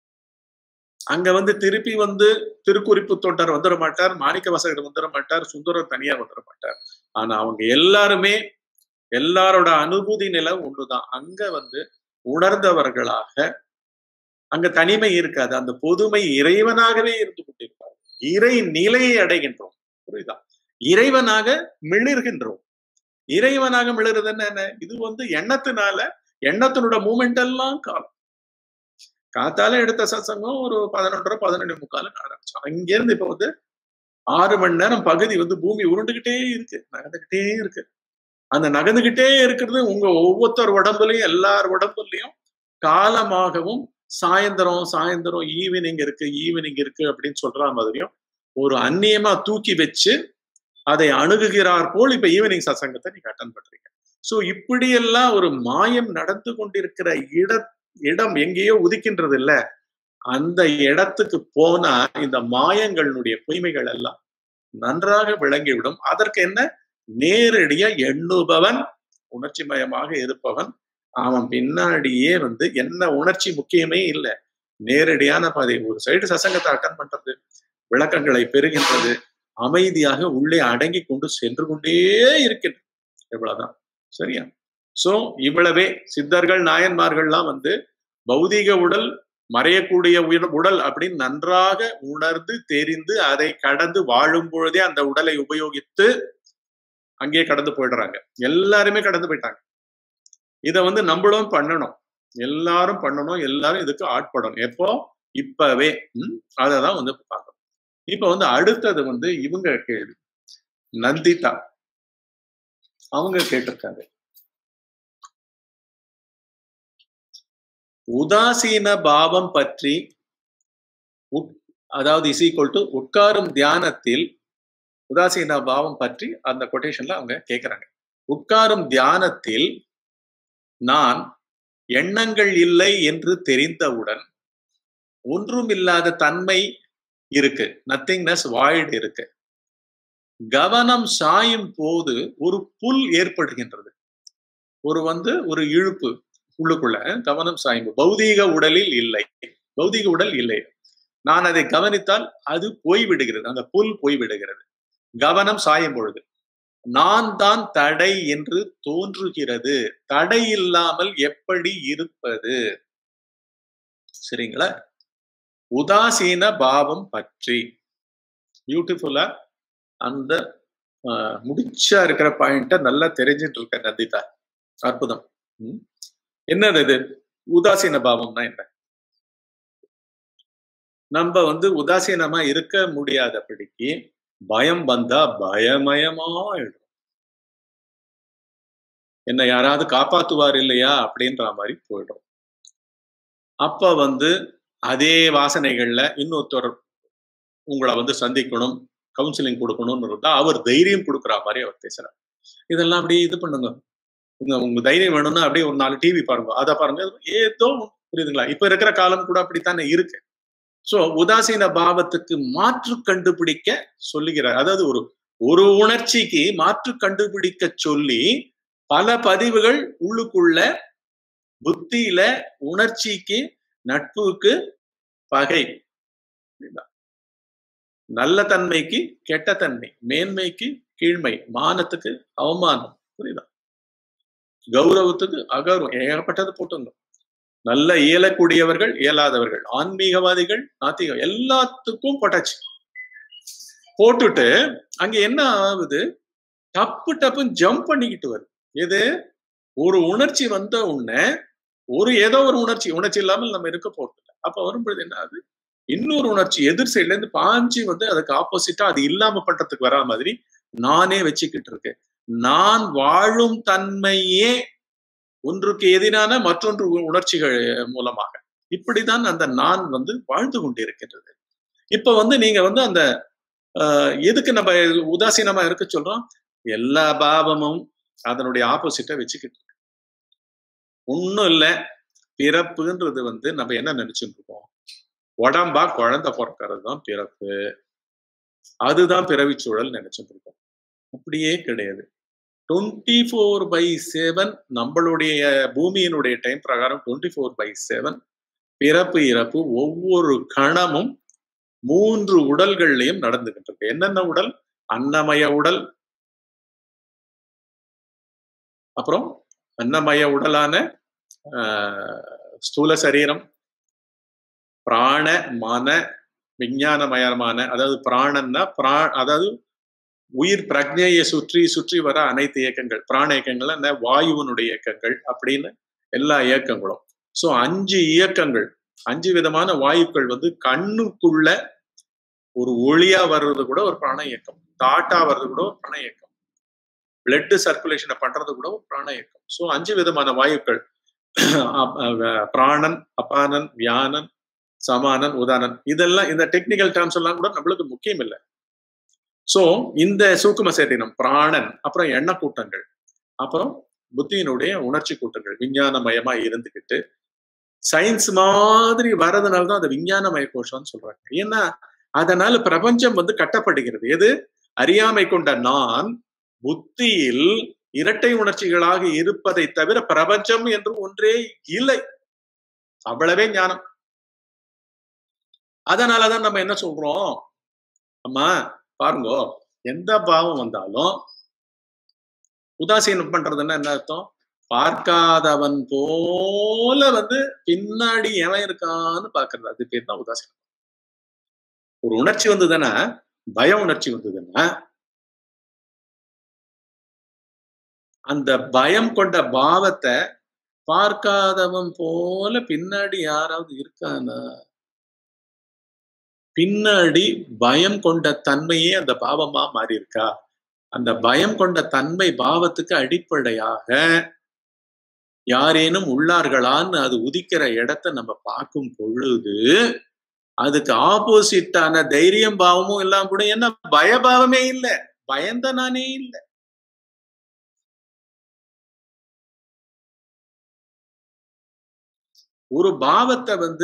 அங்க வந்து திருப்பி வந்து திருக்குறிப்பு தொண்டர் வந்துட மாட்டார் மாணிக்க வாசகர் வந்துட மாட்டார் சுந்தரர் தனியா வந்துட மாட்டார் ஆனா அவங்க எல்லாருமே எல்லாரோட அனுபூதி நிலை ஒண்ணுதான் அங்க வந்து உணர்ந்தவர்களாக அங்க தனிமை இருக்காது அந்த பொதுமை இறைவனாகவே இருந்து கொண்டிருப்பார் இறை நிலையை அடைகின்றோம் புரியுதா இறைவனாக மிளிர்கின்றோம் இறைவனாக மிளறுதுன்னு என்ன இது வந்து எண்ணத்தினால எண்ணத்தினோட மூமெண்ட் எல்லாம் காலம் காத்தால எடுத்த சத்சங்கம் ஒரு பதினொன்றரை பதினெண்டு முக்காலும் ஆரம்பிச்சோம் அங்க இருந்து இப்ப வந்து ஆறு மணி நேரம் பகுதி வந்து பூமி உருண்டுகிட்டே இருக்கு நகர்ந்துகிட்டே இருக்கு அந்த நகர்ந்துகிட்டே இருக்கிறது உங்க ஒவ்வொருத்தர் உடம்புலயும் எல்லார் உடம்புலயும் காலமாகவும் சாயந்தரம் சாயந்தரம் ஈவினிங் இருக்கு ஈவினிங் இருக்கு அப்படின்னு சொல்ற மாதிரியும் ஒரு அந்நியமா தூக்கி வச்சு அதை அணுகுகிறார் போல் இப்ப ஈவினிங் சத்சங்கத்தை நீங்க அட்டன் பண்றீங்க சோ இப்படியெல்லாம் ஒரு மாயம் நடந்து கொண்டிருக்கிற இட இடம் எங்கேயோ உதிக்கின்றது இல்ல அந்த இடத்துக்கு போனா இந்த மாயங்களுடைய பொய்மைகள் எல்லாம் நன்றாக விளங்கிவிடும் அதற்கு என்ன நேரடியா எண்ணுபவன் உணர்ச்சி மயமாக இருப்பவன் அவன் பின்னாடியே வந்து என்ன உணர்ச்சி முக்கியமே இல்லை நேரடியான பாதை ஒரு சைடு சசங்கத்தை அட்டன் பண்றது விளக்கங்களை பெறுகின்றது அமைதியாக உள்ளே அடங்கி கொண்டு சென்று கொண்டே இருக்கின்றது இவ்வளவுதான் சரியா சோ இவ்வளவே சித்தர்கள் நாயன்மார்கள்லாம் வந்து பௌதீக உடல் மறையக்கூடிய உடல் அப்படின்னு நன்றாக உணர்ந்து தெரிந்து அதை கடந்து வாழும் பொழுதே அந்த உடலை உபயோகித்து அங்கேயே கடந்து போயிடுறாங்க எல்லாருமே கடந்து போயிட்டாங்க இத வந்து நம்மளும் பண்ணணும் எல்லாரும் பண்ணணும் எல்லாரும் இதுக்கு ஆட்படணும் எப்போ இப்பவே உம் அததான் வந்து பார்க்கணும் இப்ப வந்து அடுத்தது வந்து இவங்க கேள்வி நந்திதா அவங்க கேட்டிருக்காங்க உதாசீன பாவம் பற்றி அதாவது இஸ் ஈக்குவல் டு உட்காரும் தியானத்தில் உதாசீன பாவம் பற்றி அந்த கொட்டேஷன்ல அவங்க கேட்கிறாங்க உட்காரும் தியானத்தில் நான் எண்ணங்கள் இல்லை என்று தெரிந்தவுடன் ஒன்றும் இல்லாத தன்மை இருக்கு நத்திங்னஸ் வாய்டு இருக்கு கவனம் சாயும் போது ஒரு புல் ஏற்படுகின்றது ஒரு வந்து ஒரு இழுப்பு உள்ளுக்குள்ள கவனம் சாயும் பௌதீக உடலில் இல்லை பௌதீக உடல் இல்லை நான் அதை கவனித்தால் அது போய்விடுகிறது அந்த புல் போய்விடுகிறது கவனம் சாயும் பொழுது நான் தான் தடை என்று தோன்றுகிறது தடை இல்லாமல் எப்படி இருப்பது சரிங்களா உதாசீன பாவம் பற்றி பியூட்டிஃபுல்லா அந்த முடிச்சா இருக்கிற பாயிண்ட நல்லா தெரிஞ்சிட்டு இருக்க நந்திதா அற்புதம் என்னது இது உதாசீன பாவம்னா என்ன நம்ம வந்து உதாசீனமா இருக்க முடியாதபடிக்கு பயம் வந்தா பயமயமா ஆயிடும் என்ன யாராவது காப்பாத்துவார் இல்லையா அப்படின்ற மாதிரி போயிடும் அப்ப வந்து அதே வாசனைகள்ல இன்னொருத்தர் உங்களை வந்து சந்திக்கணும் கவுன்சிலிங் கொடுக்கணும்னு இருந்தா அவர் தைரியம் கொடுக்குற மாதிரி அவர் பேசுறார் இதெல்லாம் அப்படியே இது பண்ணுங்க உங்க உங்க தைரியம் வேணும்னா அப்படியே ஒரு நாலு டிவி பாருங்க அதை பாருங்க ஏதோ புரியுதுங்களா இப்ப இருக்கிற காலம் கூட அப்படித்தானே இருக்கு சோ உதாசீன பாவத்துக்கு மாற்று கண்டுபிடிக்க சொல்லுகிறார் அதாவது ஒரு ஒரு உணர்ச்சிக்கு மாற்று கண்டுபிடிக்க சொல்லி பல பதிவுகள் உள்ளுக்குள்ள புத்தியில உணர்ச்சிக்கு நட்புக்கு பகை நல்ல தன்மைக்கு கெட்ட தன்மை மேன்மைக்கு கீழ்மை மானத்துக்கு அவமானம் புரியுதா கௌரவத்துக்கு அகௌரவம் ஏகப்பட்டது போட்டுங்க நல்ல இயலக்கூடியவர்கள் இயலாதவர்கள் ஆன்மீகவாதிகள் நாத்திக எல்லாத்துக்கும் போட்டாச்சு போட்டுட்டு அங்க என்ன ஆகுது டப்பு டப்புன்னு ஜம்ப் பண்ணிக்கிட்டு வருது எது ஒரு உணர்ச்சி வந்த உடனே ஒரு ஏதோ ஒரு உணர்ச்சி உணர்ச்சி இல்லாமல் நம்ம இருக்க போறது அப்ப வரும்பொழுது என்ன ஆகுது இன்னொரு உணர்ச்சி எதிர் சைட்ல இருந்து பாஞ்சு வந்து அதுக்கு ஆப்போசிட்டா அது இல்லாம பண்றதுக்கு வரா மாதிரி நானே வச்சுக்கிட்டு இருக்கேன் நான் வாழும் தன்மையே ஒன்றுக்கு எதிரான மற்றொன்று உணர்ச்சிகள் மூலமாக இப்படிதான் அந்த நான் வந்து வாழ்ந்து கொண்டிருக்கின்றது இப்ப வந்து நீங்க வந்து அந்த எதுக்கு நம்ம உதாசீனமா இருக்க சொல்றோம் எல்லா பாவமும் அதனுடைய ஆப்போசிட்டா வச்சுக்கிட்டு இருக்கு ஒன்னும் இல்ல பிறப்புன்றது வந்து நம்ம என்ன நினைச்சுட்டு இருக்கோம் உடம்பா குழந்தை பிறக்கிறது தான் பிறப்பு அதுதான் பிறவி சூழல் நினைச்சிட்டு இருக்கோம் அப்படியே கிடையாது டுவெண்ட்டி ஃபோர் பை செவன் நம்மளுடைய பூமியினுடைய டைம் பிரகாரம் டுவெண்ட்டி ஃபோர் பை செவன் பிறப்பு இறப்பு ஒவ்வொரு கணமும் மூன்று உடல்கள்லையும் நடந்துகிட்டு இருக்கு என்னென்ன உடல் அன்னமய உடல் அப்புறம் அன்னமய உடலான ஸ்தூல சரீரம் பிராண மன விஞ்ஞானமயமான அதாவது பிராணன்னா பிரா அதாவது உயிர் பிரஜையை சுற்றி சுற்றி வர அனைத்து இயக்கங்கள் பிராண இயக்கங்கள் என்ன வாயுவனுடைய இயக்கங்கள் அப்படின்னு எல்லா இயக்கங்களும் ஸோ அஞ்சு இயக்கங்கள் அஞ்சு விதமான வாயுக்கள் வந்து கண்ணுக்குள்ள ஒரு ஒளியா வர்றது கூட ஒரு பிராண இயக்கம் தாட்டா வர்றது கூட ஒரு பிராண இயக்கம் பிளட் சர்க்குலேஷனை பண்றது கூட ஒரு பிராண இயக்கம் ஸோ அஞ்சு விதமான வாயுக்கள் பிராணன் அபானன் வியானன் சமானன் உதானன் இதெல்லாம் இந்த டெக்னிக்கல் டேர்ம்ஸ் எல்லாம் கூட நம்மளுக்கு முக்கியம் இல்லை சோ இந்த சூக்கும சேட்டினம் பிராணன் அப்புறம் எண்ண கூட்டங்கள் அப்புறம் புத்தியினுடைய உணர்ச்சி கூட்டங்கள் விஞ்ஞானமயமா இருந்துகிட்டு சயின்ஸ் மாதிரி வர்றதுனால தான் அது விஞ்ஞானமய கோஷம்னு சொல்றாங்க ஏன்னா அதனால பிரபஞ்சம் வந்து கட்டப்படுகிறது எது அறியாமை கொண்ட நான் புத்தியில் இரட்டை உணர்ச்சிகளாக இருப்பதை தவிர பிரபஞ்சம் என்று ஒன்றே இல்லை அவ்வளவே ஞானம் அதனாலதான் நம்ம என்ன சொல்றோம் அம்மா பாருங்க எந்த பாவம் வந்தாலும் உதாசீனம் பண்றதுன்னா என்ன அர்த்தம் பார்க்காதவன் போல வந்து பின்னாடி எவன் இருக்கான்னு பாக்குறது அது பேர் தான் உதாசீனம் ஒரு உணர்ச்சி வந்ததுன்னா பய உணர்ச்சி வந்ததுன்னா அந்த பயம் கொண்ட பாவத்தை பார்க்காதவன் போல பின்னாடி யாராவது இருக்கானா பின்னாடி பயம் கொண்ட தன்மையே அந்த பாவமா மாறி இருக்கா அந்த பயம் கொண்ட தன்மை பாவத்துக்கு அடிப்படையாக யாரேனும் உள்ளார்களான்னு அது உதிக்கிற இடத்த நம்ம பார்க்கும் பொழுது அதுக்கு ஆப்போசிட்டான தைரியம் பாவமும் எல்லாம் கூட என்ன பயபாவமே இல்லை பயந்த நானே இல்லை ஒரு பாவத்தை வந்து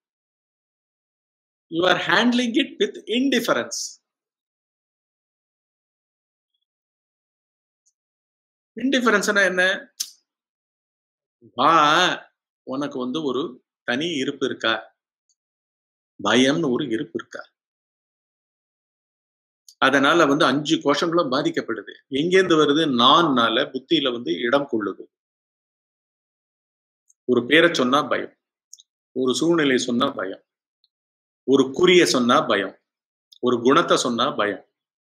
you are handling it with indifference இன்டிஃபரன்ஸ்னா என்ன வா உனக்கு வந்து ஒரு தனி இருப்பு இருக்கா பயம்னு ஒரு இருப்பு இருக்கா அதனால வந்து அஞ்சு கோஷங்களும் பாதிக்கப்படுது எங்கேருந்து வருது நான்னால புத்தியில வந்து இடம் கொள்ளுது ஒரு பேரை சொன்னா பயம் ஒரு சூழ்நிலை சொன்னா பயம் ஒரு குறிய சொன்னா பயம் ஒரு குணத்தை சொன்னா பயம்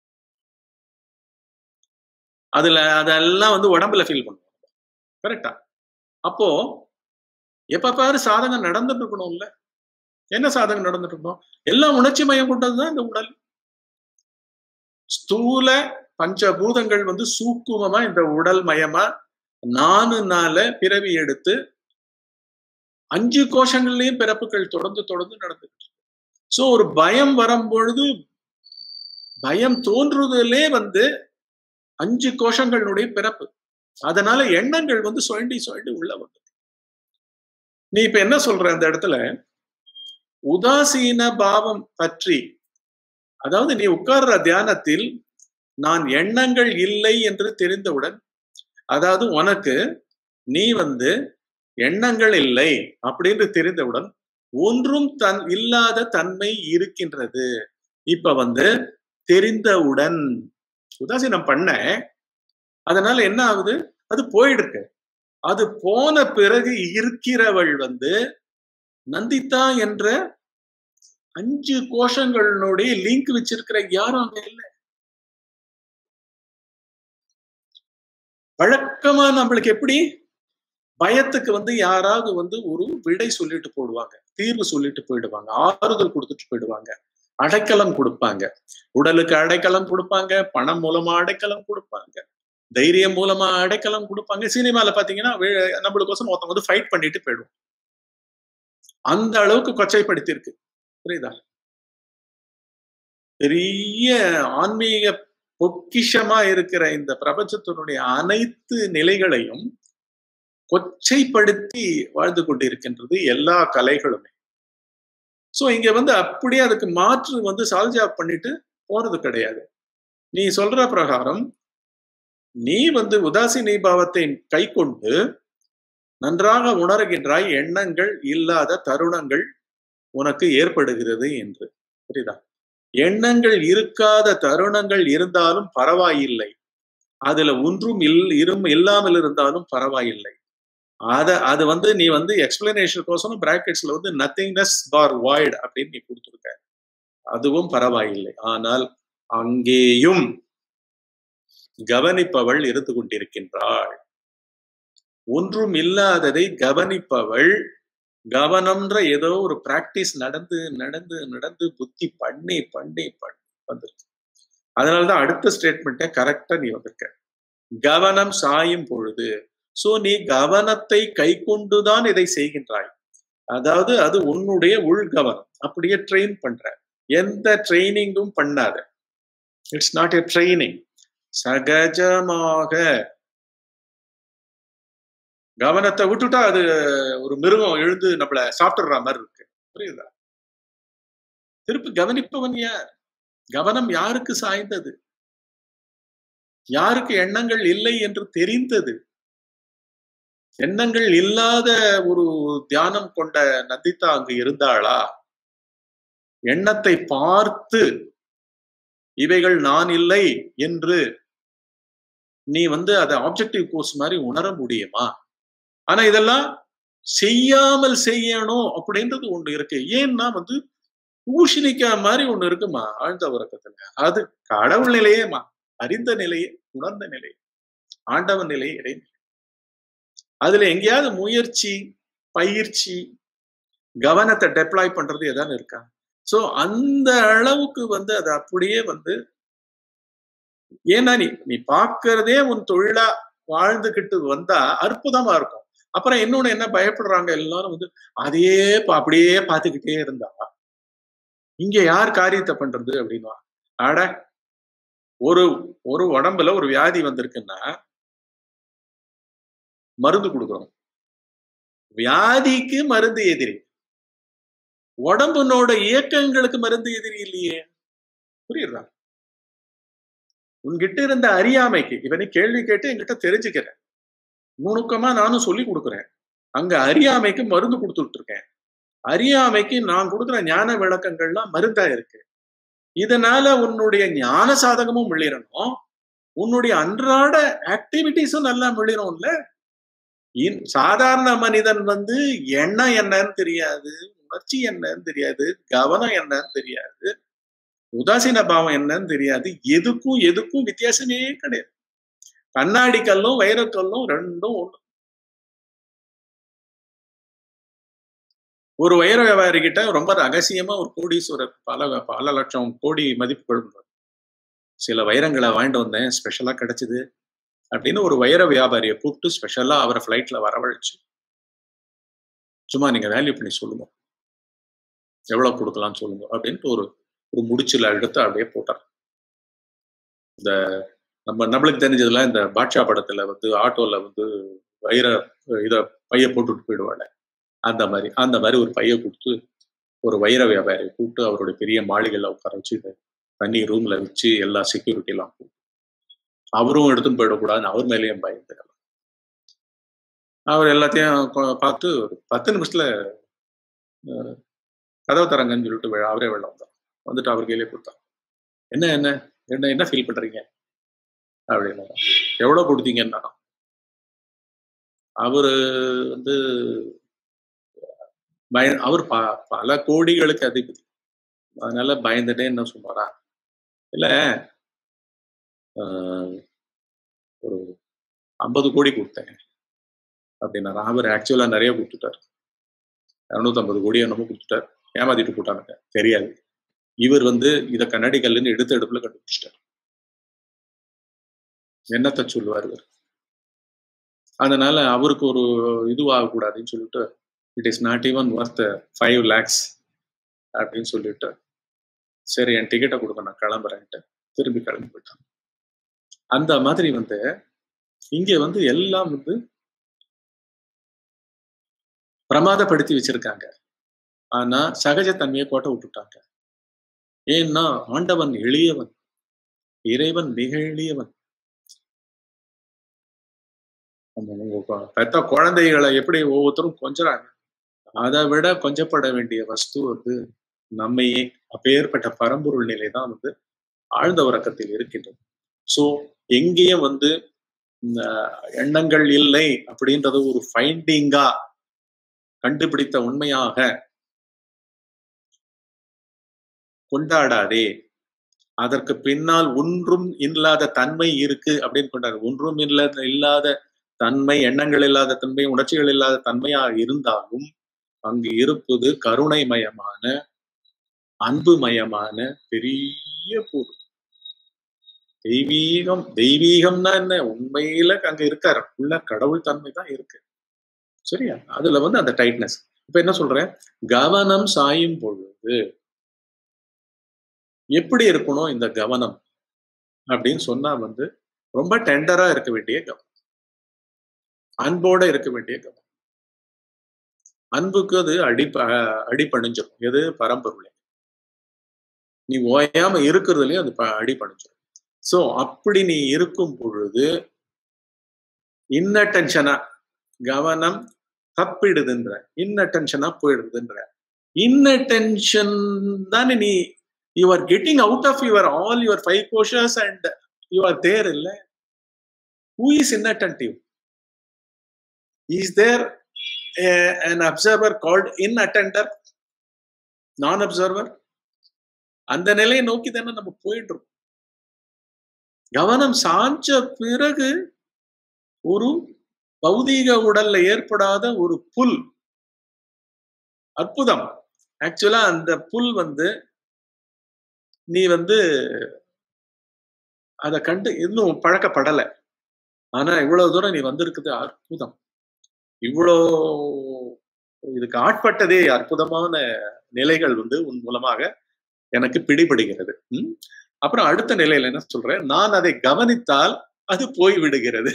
அதுல அதெல்லாம் வந்து உடம்புல ஃபீல் பண்ணுவோம் கரெக்டா அப்போ எப்ப பாரு சாதகம் நடந்துட்டு இருக்கணும்ல என்ன சாதகம் நடந்துட்டு இருக்கணும் எல்லாம் உணர்ச்சி மயம் கொண்டதுதான் இந்த உடல் ஸ்தூல பஞ்சபூதங்கள் வந்து சூக்குமமா இந்த உடல் மயமா நானுனால பிறவி எடுத்து அஞ்சு கோஷங்கள்லயும் பிறப்புகள் தொடர்ந்து தொடர்ந்து நடந்துட்டு சோ ஒரு பயம் வரும்பொழுது பயம் தோன்றுவதிலே வந்து அஞ்சு கோஷங்களுடைய பிறப்பு அதனால எண்ணங்கள் வந்து சுழண்டி சுழண்டி உள்ள வந்து நீ இப்ப என்ன சொல்ற அந்த இடத்துல உதாசீன பாவம் பற்றி அதாவது நீ உட்கார்ற தியானத்தில் நான் எண்ணங்கள் இல்லை என்று தெரிந்தவுடன் அதாவது உனக்கு நீ வந்து எண்ணங்கள் இல்லை அப்படின்னு தெரிந்தவுடன் ஒன்றும் தன் இல்லாத தன்மை இருக்கின்றது இப்ப வந்து தெரிந்தவுடன் உதாசீனம் பண்ண அதனால என்ன ஆகுது அது போயிடுருக்கு அது போன பிறகு இருக்கிறவள் வந்து நந்திதா என்ற அஞ்சு கோஷங்களுடைய லிங்க் வச்சிருக்கிற யாரும் அங்க இல்லை வழக்கமா நம்மளுக்கு எப்படி பயத்துக்கு வந்து யாராவது வந்து ஒரு விடை சொல்லிட்டு போடுவாங்க தீர்வு சொல்லிட்டு போயிடுவாங்க ஆறுதல் கொடுத்துட்டு போயிடுவாங்க அடைக்கலம் கொடுப்பாங்க உடலுக்கு அடைக்கலம் கொடுப்பாங்க பணம் மூலமா அடைக்கலம் கொடுப்பாங்க தைரியம் மூலமா அடைக்கலம் கொடுப்பாங்க சினிமால பாத்தீங்கன்னா நம்மளுக்கோசம் ஒருத்தவங்க வந்து ஃபைட் பண்ணிட்டு போயிடுவோம் அந்த அளவுக்கு கொச்சைப்படுத்தி இருக்கு புரியுதா பெரிய ஆன்மீக பொக்கிஷமா இருக்கிற இந்த பிரபஞ்சத்தினுடைய அனைத்து நிலைகளையும் கொச்சைப்படுத்தி வாழ்ந்து கொண்டிருக்கின்றது எல்லா கலைகளுமே சோ இங்க வந்து அப்படியே அதுக்கு மாற்று வந்து சால்ஜா பண்ணிட்டு போறது கிடையாது நீ சொல்ற பிரகாரம் நீ வந்து உதாசீனி பாவத்தை கை கொண்டு நன்றாக உணர்கின்றாய் எண்ணங்கள் இல்லாத தருணங்கள் உனக்கு ஏற்படுகிறது என்று புரியுதா எண்ணங்கள் இருக்காத தருணங்கள் இருந்தாலும் பரவாயில்லை அதுல ஒன்றும் இல் இரும் இல்லாமல் இருந்தாலும் பரவாயில்லை அத அது வந்து நீ வந்து எக்ஸ்பிளனேஷன் கோசம் பிராக்கெட்ஸ்ல வந்து நத்திங்னஸ் பார் வாய்ட் அப்படின்னு நீ கொடுத்துருக்க அதுவும் பரவாயில்லை ஆனால் அங்கேயும் கவனிப்பவள் இருந்து கொண்டிருக்கின்றாள் ஒன்றும் இல்லாததை கவனிப்பவள் கவனம்ன்ற ஏதோ ஒரு பிராக்டிஸ் நடந்து நடந்து நடந்து புத்தி பண்ணி பண்ணி பண்ணி வந்திருக்கு அதனாலதான் அடுத்த ஸ்டேட்மெண்ட்டை கரெக்டா நீ வந்திருக்க கவனம் சாயும் பொழுது சோ நீ கவனத்தை கை கொண்டுதான் இதை செய்கின்றாய் அதாவது அது உன்னுடைய உள்கவனம் அப்படியே ட்ரெயின் பண்ற எந்த ட்ரைனிங்கும் பண்ணாத இட்ஸ் நாட் எ ட்ரைனிங் சகஜமாக கவனத்தை விட்டுட்டா அது ஒரு மிருகம் எழுந்து நம்மள சாப்பிட்டுற மாதிரி இருக்கு புரியுதா திருப்பி கவனிப்பவன் யார் கவனம் யாருக்கு சாய்ந்தது யாருக்கு எண்ணங்கள் இல்லை என்று தெரிந்தது எண்ணங்கள் இல்லாத ஒரு தியானம் கொண்ட நந்திதா அங்கு இருந்தாளா எண்ணத்தை பார்த்து இவைகள் நான் இல்லை என்று நீ வந்து அதை ஆப்ஜெக்டிவ் கோர்ஸ் மாதிரி உணர முடியுமா ஆனா இதெல்லாம் செய்யாமல் செய்யணும் அப்படின்றது ஒண்ணு இருக்கு ஏன்னா வந்து பூஷணிக்கா மாதிரி ஒண்ணு இருக்குமா ஆழ்ந்த உறக்கத்துல அது கடவுள் நிலையேமா அறிந்த நிலையே உணர்ந்த நிலை ஆண்டவன் நிலை இறைநிலை அதுல எங்கேயாவது முயற்சி பயிற்சி கவனத்தை டெப்ளாய் பண்றது எதாவது இருக்கா சோ அந்த அளவுக்கு வந்து அது அப்படியே வந்து ஏன்னா நீ நீ பாக்குறதே உன் தொழிலா வாழ்ந்துகிட்டு வந்தா அற்புதமா இருக்கும் அப்புறம் இன்னொன்னு என்ன பயப்படுறாங்க எல்லாரும் வந்து அதையே அப்படியே பார்த்துக்கிட்டே இருந்தா இங்க யார் காரியத்தை பண்றது அப்படின்னா ஆட ஒரு ஒரு உடம்புல ஒரு வியாதி வந்திருக்குன்னா மருந்து கொடுக்குறோம் வியாதிக்கு மருந்து எதிரி உடம்புனோட இயக்கங்களுக்கு மருந்து எதிரி இல்லையே புரியுறா உன்கிட்ட இருந்த அறியாமைக்கு இவனை கேள்வி கேட்டு என்கிட்ட தெரிஞ்சுக்கிறேன் நுணுக்கமா நானும் சொல்லி கொடுக்குறேன் அங்க அறியாமைக்கு மருந்து கொடுத்துட்டு இருக்கேன் அறியாமைக்கு நான் கொடுக்குற ஞான விளக்கங்கள்லாம் மருந்தா இருக்கு இதனால உன்னுடைய ஞான சாதகமும் விழிறணும் உன்னுடைய அன்றாட ஆக்டிவிட்டிஸும் நல்லா விழிறோம்ல சாதாரண மனிதன் வந்து எண்ணம் என்னன்னு தெரியாது உணர்ச்சி என்னன்னு தெரியாது கவனம் என்னன்னு தெரியாது உதாசீன பாவம் என்னன்னு தெரியாது எதுக்கும் எதுக்கும் வித்தியாசமே கிடையாது கண்ணாடி கல்லும் வைரக்கல்லும் ரெண்டும் ஒண்ணு ஒரு வைர வியாபாரி கிட்ட ரொம்ப ரகசியமா ஒரு கோடீஸ்வரர் பல பல லட்சம் கோடி மதிப்புகள் சில வைரங்களை வாங்கிட்டு வந்தேன் ஸ்பெஷலா கிடைச்சது அப்படின்னு ஒரு வைர வியாபாரியை கூப்பிட்டு ஸ்பெஷலா அவரை ஃபிளைட்ல வரவழைச்சு சும்மா நீங்க வேல்யூ பண்ணி சொல்லுங்க எவ்வளவு கொடுக்கலாம்னு சொல்லுங்க அப்படின்ட்டு ஒரு ஒரு முடிச்சுல எடுத்து அப்படியே போட்டார் இந்த நம்ம நம்மளுக்கு தெரிஞ்சதுல இந்த பாட்ஷா படத்துல வந்து ஆட்டோல வந்து வைர இத பைய போட்டுட்டு போயிடுவாங்க அந்த மாதிரி அந்த மாதிரி ஒரு பைய கொடுத்து ஒரு வைர வியாபாரியை கூப்பிட்டு அவருடைய பெரிய மாளிகையில உட்கார வச்சு தண்ணி ரூம்ல வச்சு எல்லா செக்யூரிட்டி எல்லாம் அவரும் எடுத்துன்னு போயிடக்கூடாதுன்னு அவர் மேலேயும் பயந்துக்கலாம் அவர் எல்லாத்தையும் பார்த்து ஒரு பத்து நிமிஷத்துல கதவு தரங்கன்னு சொல்லிட்டு அவரே வெளில வந்தார் வந்துட்டு அவர் கையிலே கொடுத்தான் என்ன என்ன என்ன என்ன ஃபீல் பண்றீங்க அப்படின்னா எவ்வளவு கொடுத்தீங்கன்னா அவரு வந்து பய அவர் ப பல கோடிகளுக்கு அதிபதி அதனால பயந்துட்டே என்ன சொன்னாரா இல்ல ஒரு ஐம்பது கோடி கொடுத்தேன் அப்படின்னா அவர் ஆக்சுவலா நிறைய கொடுத்துட்டார் இரநூத்தம்பது கோடி என்னமோ கொடுத்துட்டார் ஏமாத்திட்டு போட்டானுங்க தெரியாது இவர் வந்து இத கண்ணாடி கல்லுன்னு எடுத்த எடுப்புல கண்டுபிடிச்சிட்டார் என்னத்த சொல்லுவார் இவர் அதனால அவருக்கு ஒரு இதுவாகக்கூடாதுன்னு சொல்லிட்டு it is not even worth five lakhs அப்படின்னு சொல்லிட்டு சரி என் டிக்கெட்டை கொடுக்க நான் கிளம்புறேன்ட்டு திரும்பி கிளம்பி போயிட்டான் அந்த மாதிரி வந்து இங்க வந்து எல்லாம் வந்து பிரமாதப்படுத்தி வச்சிருக்காங்க ஆனா சகஜத்தன்மையை கோட்டை விட்டுட்டாங்க ஏன்னா ஆண்டவன் எளியவன் இறைவன் மிக எளியவன் பெத்த குழந்தைகளை எப்படி ஒவ்வொருத்தரும் கொஞ்சறாங்க அதை விட கொஞ்சப்பட வேண்டிய வஸ்து வந்து நம்மையே அப்பேற்பட்ட பரம்பொருள் நிலை தான் வந்து ஆழ்ந்த உறக்கத்தில் இருக்கின்றது ஸோ எங்கேயும் வந்து இந்த எண்ணங்கள் இல்லை அப்படின்றது ஒரு ஃபைண்டிங்கா கண்டுபிடித்த உண்மையாக கொண்டாடாதே அதற்கு பின்னால் ஒன்றும் இல்லாத தன்மை இருக்கு அப்படின்னு கொண்டாடு ஒன்றும் இல்லாத இல்லாத தன்மை எண்ணங்கள் இல்லாத தன்மை உணர்ச்சிகள் இல்லாத தன்மையா இருந்தாலும் அங்கு இருப்பது கருணைமயமான அன்புமயமான பெரிய பொருள் தெய்வீகம் தெய்வீகம்னா என்ன உண்மையில அங்க இருக்காரு உள்ள கடவுள் தன்மை தான் இருக்கு சரியா அதுல வந்து அந்த டைட்னஸ் இப்ப என்ன சொல்றேன் கவனம் சாயும் பொழுது எப்படி இருக்கணும் இந்த கவனம் அப்படின்னு சொன்னா வந்து ரொம்ப டெண்டரா இருக்க வேண்டிய கவனம் அன்போட இருக்க வேண்டிய கவனம் அன்புக்கு அது அடி அடிப்பணிஞ்சிடும் எது பரம்பொருளை நீ ஓயாம இருக்கிறதுலயும் அது அடிப்பணிஞ்சிடும் சோ அப்படி நீ இருக்கும் பொழுது இன்னட்டென்ஷனா கவனம் தப்பிடுதுன்ற இன்னட்டென்ஷனா போயிடுதுன்ற இன்னட்டென்ஷன் தானே நீ you are getting out of your all your five koshas and you are there இல்ல who is inattentive is there an observer called inattender நான் அப்சர்வர் அந்த நிலையை நோக்கி தானே நம்ம போயிட்டு இருக்கோம் கவனம் சாஞ்ச பிறகு ஒரு பௌதீக உடல்ல ஏற்படாத ஒரு புல் அற்புதம் ஆக்சுவலா அந்த புல் வந்து நீ வந்து அதை கண்டு இன்னும் பழக்கப்படலை ஆனா இவ்வளவு தூரம் நீ வந்திருக்குது அற்புதம் இவ்வளோ இதுக்கு ஆட்பட்டதே அற்புதமான நிலைகள் வந்து உன் மூலமாக எனக்கு பிடிபடுகிறது உம் அப்புறம் அடுத்த நிலையில என்ன சொல்றேன் நான் அதை கவனித்தால் அது போய் விடுகிறது